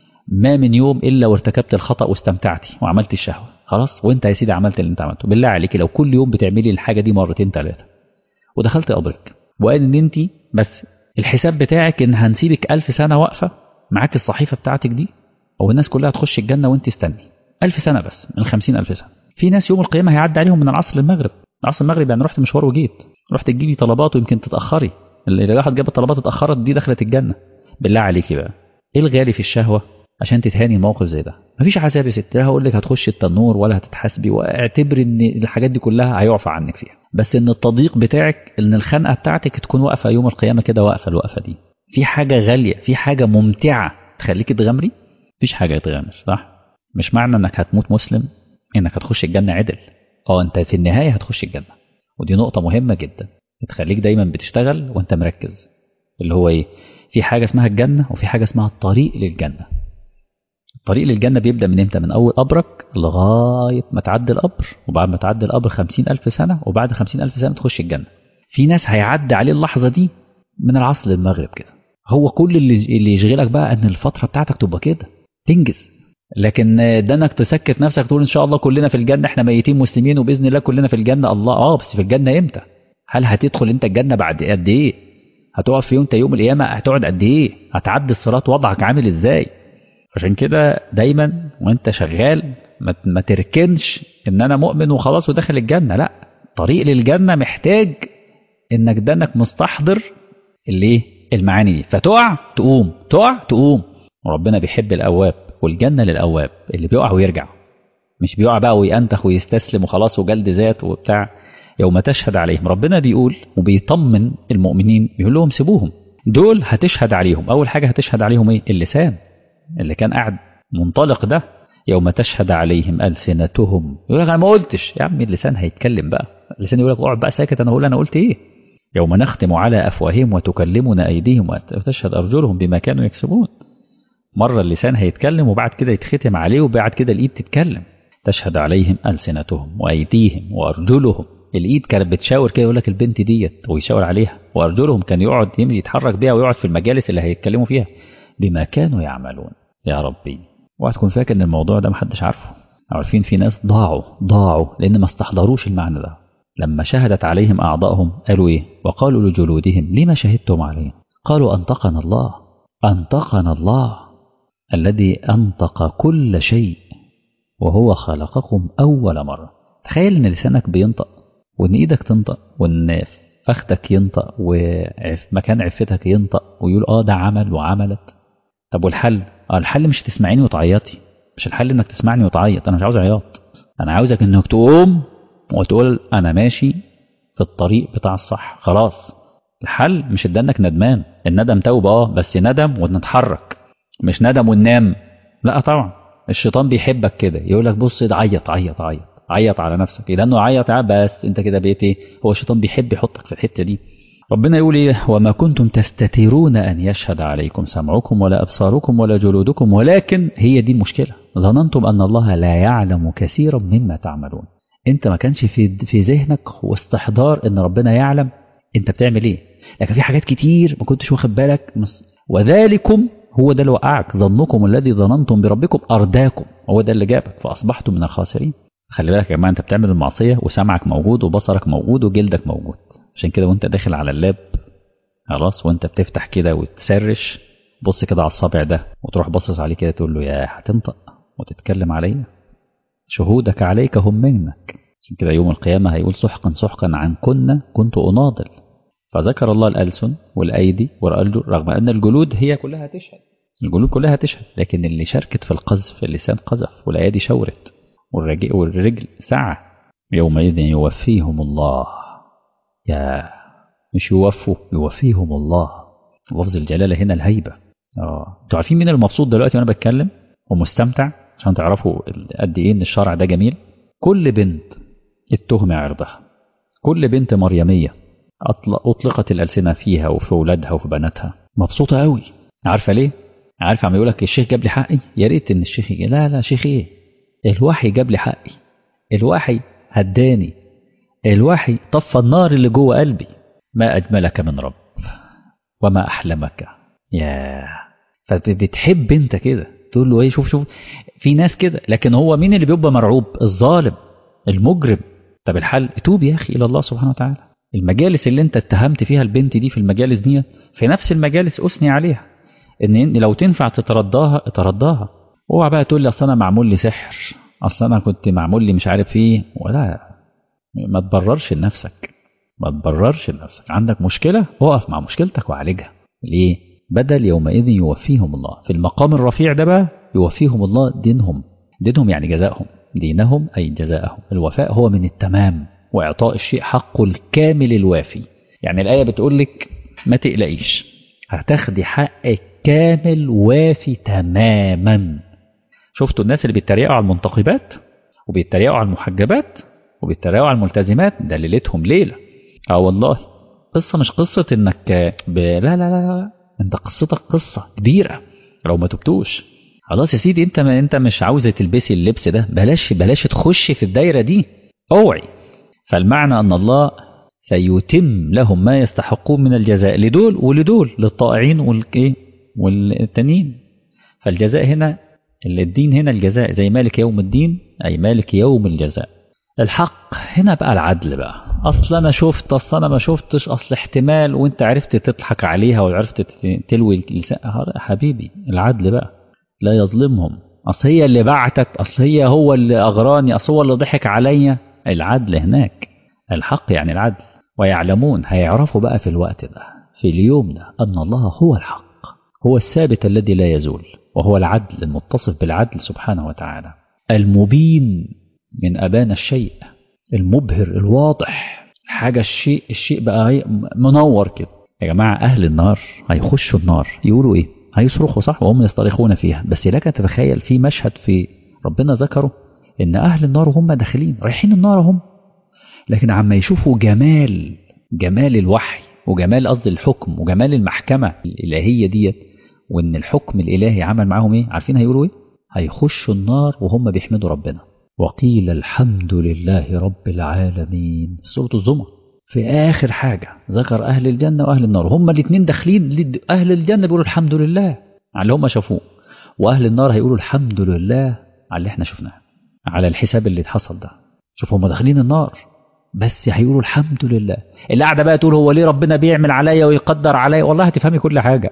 A: ما من يوم الا وارتكبت الخطا واستمتعتي وعملت الشهوه خلاص وانت يا سيدي عملت اللي انت عملته بالله عليك لو كل يوم بتعملي الحاجه دي مرتين ثلاثه ودخلت قبرك وقال ان انت بس الحساب بتاعك ان هنسيبك ألف سنه واقفه معاك الصحيفه بتاعتك دي او الناس كلها تخش الجنه وانت استني ألف سنه بس من خمسين ألف سنه في ناس يوم القيامه هيعدي عليهم من العصر للمغرب العصر المغرب يعني رحت مشوار وجيت رحت تجيبي طلبات ويمكن تتاخري اللي راحت جابت طلبات اتاخرت دي دخلت الجنه بالله عليكي بقى ايه الغالي في الشهوه عشان تتهاني موقف زي ده مفيش عذاب يا ست لا هقول لك هتخش التنور ولا هتتحاسبي واعتبر ان الحاجات دي كلها هيعفى عنك فيها بس ان التضييق بتاعك ان الخنقه بتاعتك تكون واقفه يوم القيامه كده واقفه الوقفه دي في حاجه غاليه في حاجه ممتعه تخليك تغامري مفيش حاجه تغامر صح مش معنى انك هتموت مسلم انك هتخش الجنه عدل اه انت في النهايه هتخش الجنه ودي نقطه مهمه جدا تخليك دايما بتشتغل وانت مركز اللي هو ايه في حاجه اسمها الجنه وفي حاجه اسمها الطريق للجنه الطريق للجنة بيبدأ من امتى من أول قبرك لغاية ما تعدي القبر وبعد ما تعدي القبر خمسين ألف سنة وبعد خمسين ألف سنة تخش الجنة في ناس هيعدي عليه اللحظة دي من العصر للمغرب كده هو كل اللي, اللي يشغلك بقى أن الفترة بتاعتك تبقى كده تنجز لكن ده انك تسكت نفسك تقول ان شاء الله كلنا في الجنه احنا ميتين مسلمين وباذن الله كلنا في الجنه الله اه بس في الجنه امتى؟ هل هتدخل انت الجنه بعد قد ايه؟ هتقف في انت يوم القيامه هتقعد قد ايه؟ هتعدي الصراط وضعك عامل ازاي؟ عشان كده دايما وانت شغال ما تركنش ان انا مؤمن وخلاص وداخل الجنه لا طريق للجنه محتاج انك ده انك مستحضر الايه المعاني دي فتقع تقوم تقع تقوم وربنا بيحب الاواب والجنه للاواب اللي بيقع ويرجع مش بيقع بقى وينتخ ويستسلم وخلاص وجلد ذات وبتاع يوم تشهد عليهم ربنا بيقول وبيطمن المؤمنين بيقول لهم سيبوهم دول هتشهد عليهم اول حاجه هتشهد عليهم ايه اللسان اللي كان قاعد منطلق ده يوم تشهد عليهم ألسنتهم يقول لك أنا ما قلتش يا عم اللسان هيتكلم بقى اللسان يقول لك اقعد بقى ساكت أنا أقول أنا قلت إيه يوم نختم على أفواههم وتكلمنا أيديهم وتشهد أرجلهم بما كانوا يكسبون مرة اللسان هيتكلم وبعد كده يتختم عليه وبعد كده الإيد تتكلم تشهد عليهم ألسنتهم وأيديهم وأرجلهم الإيد كانت بتشاور كده يقول لك البنت ديت ويشاور عليها وأرجلهم كان يقعد يمشي يتحرك بيها ويقعد في المجالس اللي هيتكلموا فيها بما كانوا يعملون يا ربي وهتكون فاكر ان الموضوع ده محدش عارفه عارفين في ناس ضاعوا ضاعوا لان ما استحضروش المعنى ده لما شهدت عليهم اعضائهم قالوا ايه وقالوا لجلودهم لما شهدتم عليهم قالوا انطقنا الله انطقنا الله الذي انطق كل شيء وهو خلقكم اول مره تخيل ان لسانك بينطق وان ايدك تنطق وان فخدك ينطق ومكان عفتك ينطق ويقول اه ده عمل وعملت طب والحل اه الحل مش تسمعيني وتعيطي مش الحل انك تسمعني وتعيط انا مش عاوز عياط انا عاوزك انك تقوم وتقول انا ماشي في الطريق بتاع الصح خلاص الحل مش ده انك ندمان الندم توبه اه بس ندم ونتحرك مش ندم وننام لا طبعا الشيطان بيحبك كده يقول لك بص ده عيط عيط عيط عيط على نفسك اذا انه عيط بس انت كده بقيت ايه هو الشيطان بيحب يحطك في الحته دي ربنا يقول ايه وما كنتم تستترون ان يشهد عليكم سمعكم ولا ابصاركم ولا جلودكم ولكن هي دي المشكله ظننتم ان الله لا يعلم كثيرا مما تعملون انت ما كانش في في ذهنك واستحضار ان ربنا يعلم انت بتعمل ايه لكن في حاجات كتير ما كنتش واخد بالك وذلكم هو ده اللي وقعك ظنكم الذي ظننتم بربكم ارداكم هو ده اللي جابك فاصبحتم من الخاسرين خلي بالك يا جماعه انت بتعمل المعصيه وسمعك موجود وبصرك موجود وجلدك موجود عشان كده وانت داخل على اللاب خلاص وانت بتفتح كده وتسرش بص كده على الصابع ده وتروح باصص عليه كده تقول له يا هتنطق وتتكلم عليا شهودك عليك هم منك عشان كده يوم القيامة هيقول سحقا سحقا عن كنا كنت أناضل فذكر الله الألسن والأيدي والأرجل رغم أن الجلود هي كلها تشهد الجلود كلها تشهد لكن اللي شاركت في القذف اللسان قذف والأيدي شورت والرجل, والرجل سعى يومئذ يوفيهم الله يا مش يوفوا يوفيهم الله لفظ الجلالة هنا الهيبة اه انتوا عارفين مين المبسوط دلوقتي وانا بتكلم ومستمتع عشان تعرفوا قد ايه ان الشرع ده جميل كل بنت اتهم عرضها كل بنت مريمية أطلقت الألسنة فيها وفي أولادها وفي بناتها مبسوطة قوي عارفة ليه؟ عارف عم يقول لك الشيخ جاب لي حقي يا ريت ان الشيخ يجي. لا لا شيخ ايه الوحي جاب لي حقي الوحي هداني الوحي طفى النار اللي جوه قلبي ما أجملك من رب وما أحلمك يا فبتحب انت كده تقول له ايه شوف شوف في ناس كده لكن هو مين اللي بيبقى مرعوب الظالم المجرم طب الحل توب يا اخي الى الله سبحانه وتعالى المجالس اللي انت اتهمت فيها البنت دي في المجالس دي في نفس المجالس اثني عليها ان لو تنفع تترداها ترداها اوعى بقى تقول لي اصل انا معمول لي سحر اصل انا كنت معمول لي مش عارف ايه ولا ما تبررش لنفسك ما تبررش لنفسك عندك مشكله اقف مع مشكلتك وعالجها ليه بدل يومئذ يوفيهم الله في المقام الرفيع ده بقى يوفيهم الله دينهم دينهم يعني جزائهم دينهم أي جزاءهم الوفاء هو من التمام وإعطاء الشيء حقه الكامل الوافي يعني الآية بتقول لك ما تقلقيش هتاخدي حقك كامل وافي تماما شفتوا الناس اللي بيتريقوا على المنتقبات وبيتريقوا على المحجبات وبيتريقوا على الملتزمات ده ليلتهم ليلة اه والله قصة مش قصة انك ب... لا لا لا لا انت قصتك قصة كبيرة لو ما تبتوش خلاص يا سيدي انت ما انت مش عاوزه تلبسي اللبس ده بلاش بلاش تخشي في الدايره دي اوعي فالمعنى ان الله سيتم لهم ما يستحقون من الجزاء لدول ولدول للطائعين والايه والتانيين فالجزاء هنا الدين هنا الجزاء زي مالك يوم الدين اي مالك يوم الجزاء الحق هنا بقى العدل بقى اصل انا شفت اصل انا ما شفتش اصل احتمال وانت عرفت تضحك عليها وعرفت تلوي حبيبي العدل بقى لا يظلمهم أصل هي اللي بعتك أصل هي هو اللي أغراني أصل هو اللي ضحك عليا العدل هناك الحق يعني العدل ويعلمون هيعرفوا بقى في الوقت ده في اليوم ده أن الله هو الحق هو الثابت الذي لا يزول وهو العدل المتصف بالعدل سبحانه وتعالى المبين من أبان الشيء المبهر الواضح حاجة الشيء الشيء بقى منور كده يا جماعة أهل النار هيخشوا النار يقولوا إيه هيصرخوا صح وهم يصطرخون فيها بس لك تتخيل في مشهد في ربنا ذكره ان اهل النار هم داخلين رايحين النار هم لكن عما يشوفوا جمال جمال الوحي وجمال قصد الحكم وجمال المحكمة الإلهية ديت وإن الحكم الإلهي عمل معاهم إيه عارفين هيقولوا إيه هيخشوا النار وهم بيحمدوا ربنا وقيل الحمد لله رب العالمين سورة الزمر في آخر حاجة ذكر أهل الجنة وأهل النار هما الاثنين داخلين أهل الجنة بيقولوا الحمد لله على اللي هم شافوه وأهل النار هيقولوا الحمد لله على اللي احنا شفناه على الحساب اللي حصل ده شوف هم داخلين النار بس هيقولوا الحمد لله اللي قاعده بقى تقول هو ليه ربنا بيعمل عليا ويقدر عليا والله هتفهمي كل حاجه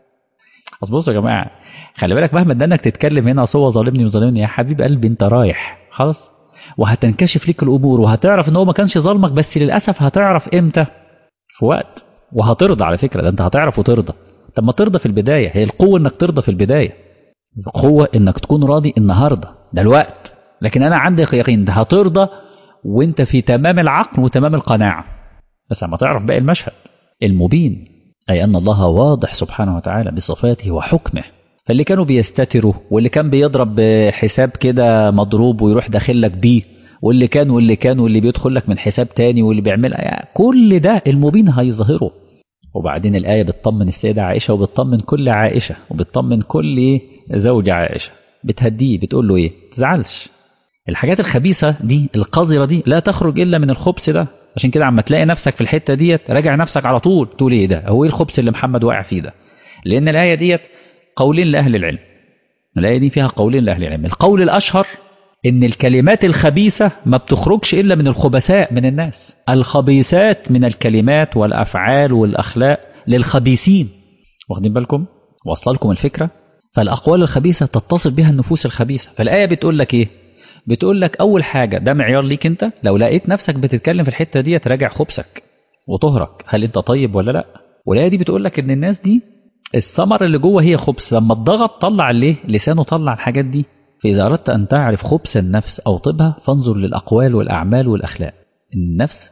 A: اصل بصوا يا جماعه خلي بالك مهما ادانك تتكلم هنا اصل هو ظالمني وظالمني يا حبيب قلبي انت رايح خلاص وهتنكشف ليك الامور وهتعرف ان هو ما كانش ظالمك بس للاسف هتعرف امتى في وقت وهترضى على فكره ده انت هتعرف وترضى طب ما ترضى في البدايه هي القوه انك ترضى في البدايه القوه انك تكون راضي النهارده ده الوقت لكن انا عندي يقين ده هترضى وانت في تمام العقل وتمام القناعه بس اما تعرف باقي المشهد المبين اي ان الله واضح سبحانه وتعالى بصفاته وحكمه فاللي كانوا بيستتروا واللي كان بيضرب بحساب كده مضروب ويروح داخل لك بيه واللي كان واللي كان واللي بيدخل لك من حساب تاني واللي بيعملها يعني كل ده المبين هيظهره وبعدين الآية بتطمن السيدة عائشة وبتطمن كل عائشة وبتطمن كل زوج عائشة بتهديه بتقول له ايه تزعلش الحاجات الخبيثة دي القذرة دي لا تخرج إلا من الخبث ده عشان كده عما تلاقي نفسك في الحتة ديت راجع نفسك على طول تقول ايه ده هو ايه الخبث اللي محمد واقع فيه ده لأن الآية ديت قولين لأهل العلم الآية دي فيها قولين لأهل العلم القول الأشهر إن الكلمات الخبيثة ما بتخرجش إلا من الخبثاء من الناس الخبيثات من الكلمات والأفعال والأخلاق للخبيثين واخدين بالكم واصله لكم الفكرة فالأقوال الخبيثة تتصل بها النفوس الخبيثة فالآية بتقول لك إيه بتقول لك أول حاجة ده معيار ليك أنت لو لقيت نفسك بتتكلم في الحتة دي تراجع خبثك وطهرك هل أنت طيب ولا لا والآية دي بتقول لك إن الناس دي الثمر اللي جوه هي خبث لما الضغط طلع ليه لسانه طلع الحاجات دي فإذا أردت أن تعرف خبث النفس أو طبها فانظر للأقوال والأعمال والأخلاق النفس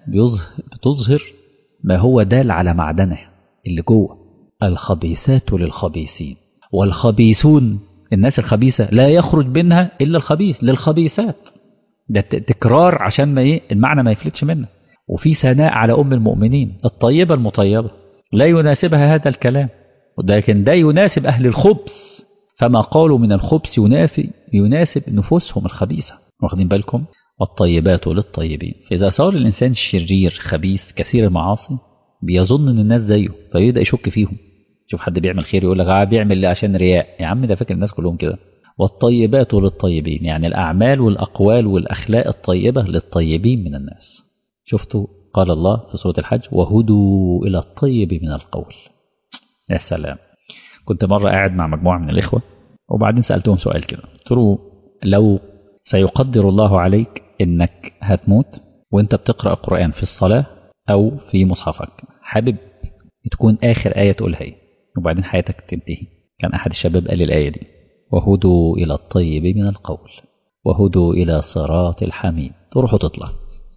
A: بتظهر ما هو دال على معدنه اللي جوه الخبيثات للخبيثين والخبيثون الناس الخبيثة لا يخرج منها إلا الخبيث للخبيثات ده تكرار عشان ما إيه المعنى ما يفلتش منه وفي ثناء على أم المؤمنين الطيبة المطيبة لا يناسبها هذا الكلام لكن ده يناسب أهل الخبث فما قالوا من الخبث ينافي يناسب نفوسهم الخبيثة واخدين بالكم والطيبات للطيبين فإذا صار الإنسان شرير خبيث كثير المعاصي بيظن إن الناس زيه فيبدأ يشك فيهم شوف حد بيعمل خير يقول لك اه بيعمل ليه عشان رياء يا عم ده فاكر الناس كلهم كده والطيبات للطيبين يعني الأعمال والأقوال والأخلاق الطيبة للطيبين من الناس شفتوا قال الله في سورة الحج وهدوا إلى الطيب من القول يا سلام كنت مرة قاعد مع مجموعة من الإخوة وبعدين سألتهم سؤال كده قلت له لو سيقدر الله عليك إنك هتموت وإنت بتقرأ القرآن في الصلاة أو في مصحفك حابب تكون آخر آية تقولها إيه وبعدين حياتك تنتهي كان أحد الشباب قال الآية دي وهدوا إلى الطيب من القول وهدوا إلى صراط الحميد تروحوا تطلع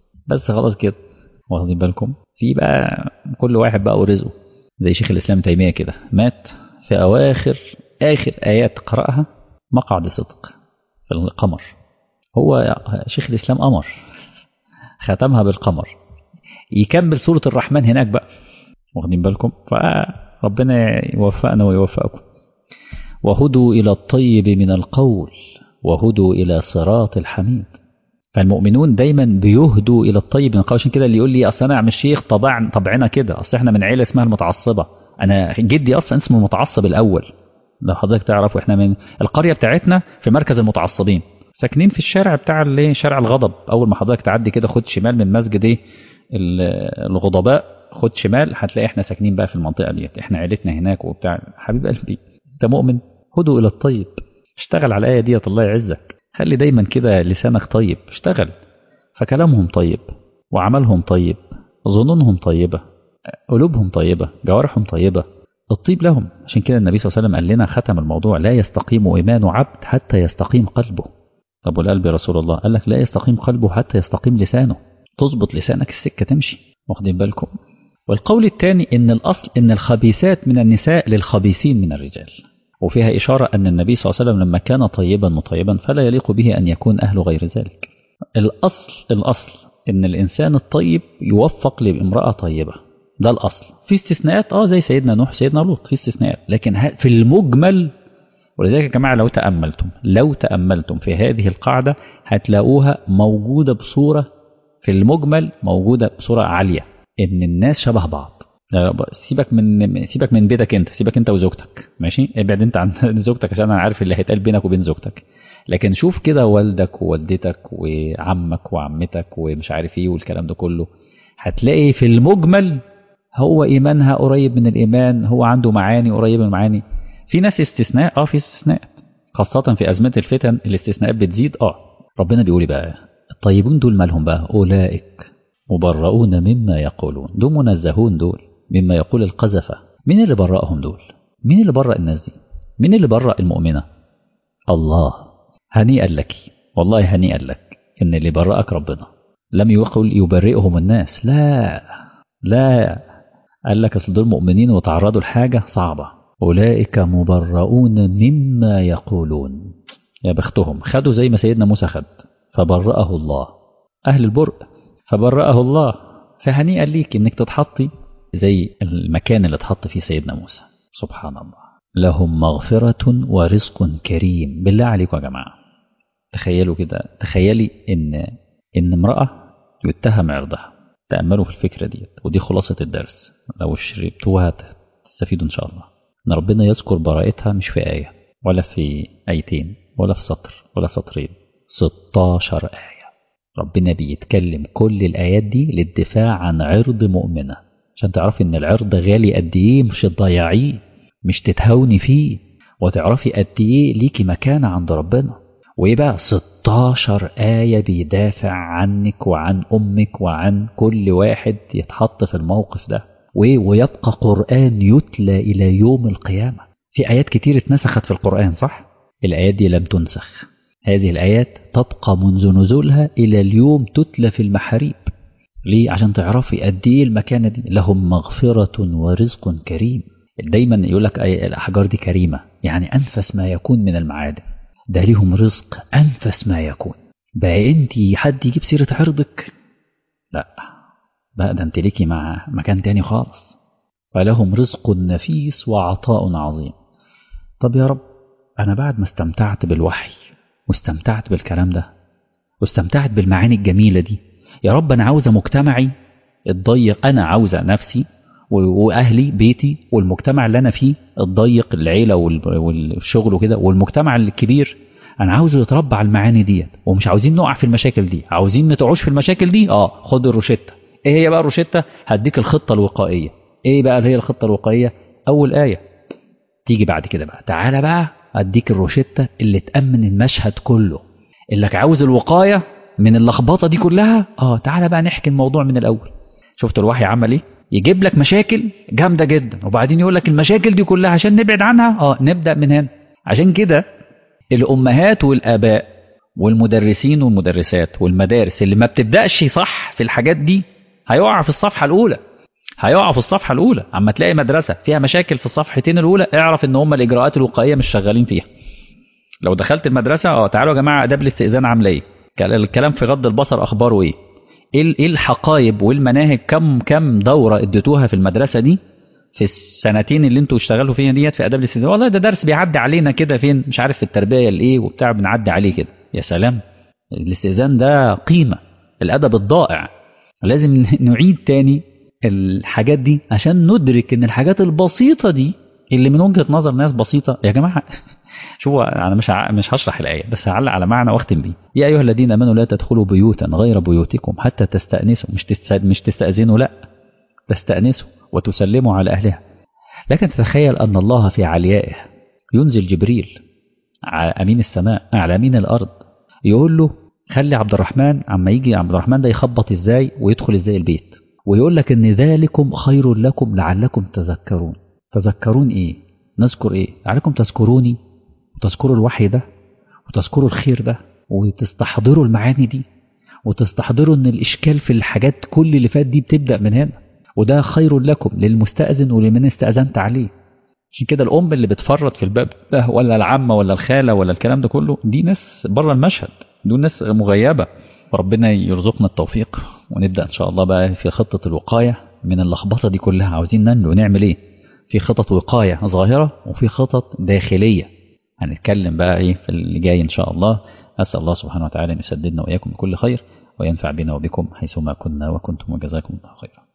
A: بس خلاص كده واخدين بالكم في بقى كل واحد بقى ورزقه زي شيخ الإسلام تيمية كده مات في أواخر آخر آيات قرأها مقعد صدق في القمر هو شيخ الإسلام قمر ختمها بالقمر يكمل سورة الرحمن هناك بقى واخدين بالكم فربنا يوفقنا ويوفقكم وهدوا إلى الطيب من القول وهدوا إلى صراط الحميد فالمؤمنون دايما بيهدوا إلى الطيب من القول عشان كده اللي يقول لي أصل أنا يا عم الشيخ طبع طبعنا كده أصل إحنا من عيلة اسمها المتعصبة أنا جدي أصلا اسمه المتعصب الأول لو حضرتك تعرفوا إحنا من القرية بتاعتنا في مركز المتعصبين ساكنين في الشارع بتاع اللي شارع الغضب أول ما حضرتك تعدي كده خد شمال من مسجد إيه الغضباء خد شمال هتلاقي احنا ساكنين بقى في المنطقة ديت احنا عيلتنا هناك وبتاع حبيب قلبي انت مؤمن هدوا إلى الطيب اشتغل على الآية ديت الله يعزك خلي دايما كده لسانك طيب اشتغل فكلامهم طيب وعملهم طيب ظنونهم طيبة قلوبهم طيبة جوارحهم طيبة الطيب لهم عشان كده النبي صلى الله عليه وسلم قال لنا ختم الموضوع لا يستقيم إيمان عبد حتى يستقيم قلبه طب والقلب يا رسول الله قال لك لا يستقيم قلبه حتى يستقيم لسانه تظبط لسانك السكة تمشي واخدين بالكم والقول الثاني ان الأصل ان الخبيثات من النساء للخبيثين من الرجال وفيها إشارة أن النبي صلى الله عليه وسلم لما كان طيبا مطيبا فلا يليق به أن يكون أهل غير ذلك الأصل الأصل إن الإنسان الطيب يوفق لامرأة طيبة ده الأصل في استثناءات اه زي سيدنا نوح سيدنا لوط في استثناءات لكن في المجمل ولذلك يا جماعة لو تأملتم لو تأملتم في هذه القاعدة هتلاقوها موجودة بصورة في المجمل موجودة بصورة عالية إن الناس شبه بعض سيبك من سيبك من بيتك انت سيبك انت وزوجتك ماشي ابعد انت عن زوجتك عشان انا عارف اللي هيتقال بينك وبين زوجتك لكن شوف كده والدك ووالدتك وعمك وعمتك ومش عارف ايه والكلام ده كله هتلاقي في المجمل هو ايمانها قريب من الايمان هو عنده معاني قريبه من المعاني في ناس استثناء اه في استثناء خاصه في ازمات الفتن الاستثناءات بتزيد اه ربنا بيقول بقى الطيبون دول مالهم بقى اولئك مبرؤون مما يقولون دول منزهون دول مما يقول القذفة مين اللي برأهم دول مين اللي برأ الناس دي مين اللي برأ المؤمنة الله هنيئا لك والله هنيئا لك إن اللي برأك ربنا لم يقل يبرئهم الناس لا لا قال لك أصل دول مؤمنين وتعرضوا لحاجة صعبة أولئك مبرؤون مما يقولون يا بختهم خدوا زي ما سيدنا موسى خد فبرأه الله أهل البرء فبرأه الله فهنيئا ليك إنك تتحطي زي المكان اللي اتحط فيه سيدنا موسى سبحان الله لهم مغفرة ورزق كريم بالله عليكم يا جماعة تخيلوا كده تخيلي إن إن امرأة يتهم عرضها تأملوا في الفكرة دي ودي خلاصة الدرس لو شربتوها تستفيدوا إن شاء الله إن ربنا يذكر براءتها مش في آية ولا في آيتين ولا في سطر ولا سطرين 16 آية ربنا بيتكلم كل الآيات دي للدفاع عن عرض مؤمنة عشان تعرفي إن العرض غالي قد إيه مش تضيعيه مش تتهوني فيه وتعرفي قد إيه ليكي مكانة عند ربنا وإيه بقى 16 آية بيدافع عنك وعن أمك وعن كل واحد يتحط في الموقف ده ويبقى قرآن يتلى إلى يوم القيامة في آيات كتير اتنسخت في القرآن صح؟ الآيات دي لم تنسخ هذه الآيات تبقى منذ نزولها إلى اليوم تتلى في المحاريب ليه؟ عشان تعرفي قد إيه المكانة دي لهم مغفرة ورزق كريم دايما يقول لك الأحجار دي كريمة يعني أنفس ما يكون من المعادن ده ليهم رزق أنفس ما يكون بقى أنت حد يجيب سيرة عرضك لا بقى ده أنت ليكي مع مكان تاني خالص فلهم رزق نفيس وعطاء عظيم طب يا رب أنا بعد ما استمتعت بالوحي واستمتعت بالكلام ده واستمتعت بالمعاني الجميلة دي يا رب أنا عاوزة مجتمعي الضيق أنا عاوزة نفسي وأهلي بيتي والمجتمع اللي أنا فيه الضيق العيلة والشغل وكده والمجتمع الكبير أنا عاوزه يتربى على المعاني ديت ومش عاوزين نقع في المشاكل دي عاوزين ما تقعوش في المشاكل دي اه خد الروشتة ايه هي بقى الروشتة هديك الخطة الوقائية ايه بقى هي الخطة الوقائية اول آية تيجي بعد كده بقى تعالى بقى اديك الروشتة اللي تأمن المشهد كله اللي عاوز الوقاية من اللخبطة دي كلها اه تعالى بقى نحكي الموضوع من الأول شفت الوحي عمل ايه يجيب لك مشاكل جامدة جدا وبعدين يقول لك المشاكل دي كلها عشان نبعد عنها اه نبدأ من هنا عشان كده الأمهات والآباء والمدرسين والمدرسات والمدارس اللي ما بتبدأش صح في الحاجات دي هيقع في الصفحة الأولى هيقع في الصفحة الأولى أما تلاقي مدرسة فيها مشاكل في الصفحتين الأولى اعرف إن هم الإجراءات الوقائية مش شغالين فيها لو دخلت المدرسة اه تعالوا يا جماعة آداب الاستئذان عاملة إيه الكلام في غض البصر أخباره إيه ايه الحقائب والمناهج كم كم دوره اديتوها في المدرسه دي في السنتين اللي انتوا اشتغلوا فيها ديت في اداب الاستئذان والله ده درس بيعدي علينا كده فين مش عارف في التربيه الايه وبتاع بنعدي عليه كده يا سلام الاستئذان ده قيمه الادب الضائع لازم نعيد تاني الحاجات دي عشان ندرك ان الحاجات البسيطه دي اللي من وجهه نظر ناس بسيطه يا جماعه شوفوا انا مش مش هشرح الايه بس هعلق على معنى واختم بيه يا ايها الذين امنوا لا تدخلوا بيوتا غير بيوتكم حتى تستانسوا مش مش تستاذنوا لا تستانسوا وتسلموا على اهلها لكن تتخيل ان الله في عليائه ينزل جبريل امين السماء اعلى امين الارض يقول له خلي عبد الرحمن عما يجي عبد الرحمن ده يخبط ازاي ويدخل ازاي البيت ويقول لك ان ذلكم خير لكم لعلكم تذكرون تذكرون ايه نذكر ايه لعلكم تذكروني وتذكروا الوحي ده وتذكروا الخير ده وتستحضروا المعاني دي وتستحضروا ان الاشكال في الحاجات كل اللي فات دي بتبدا من هنا وده خير لكم للمستأذن ولمن استأذنت عليه عشان كده الام اللي بتفرط في الباب ده ولا العمه ولا الخاله ولا الكلام ده كله دي ناس بره المشهد دول ناس مغيبه ربنا يرزقنا التوفيق ونبدا ان شاء الله بقى في خطه الوقايه من اللخبطه دي كلها عاوزين ننجو نعمل ايه في خطط وقايه ظاهره وفي خطط داخليه هنتكلم بقى ايه في اللي جاي ان شاء الله اسال الله سبحانه وتعالى ان يسددنا واياكم بكل خير وينفع بنا وبكم حيثما كنا وكنتم وجزاكم الله خيرا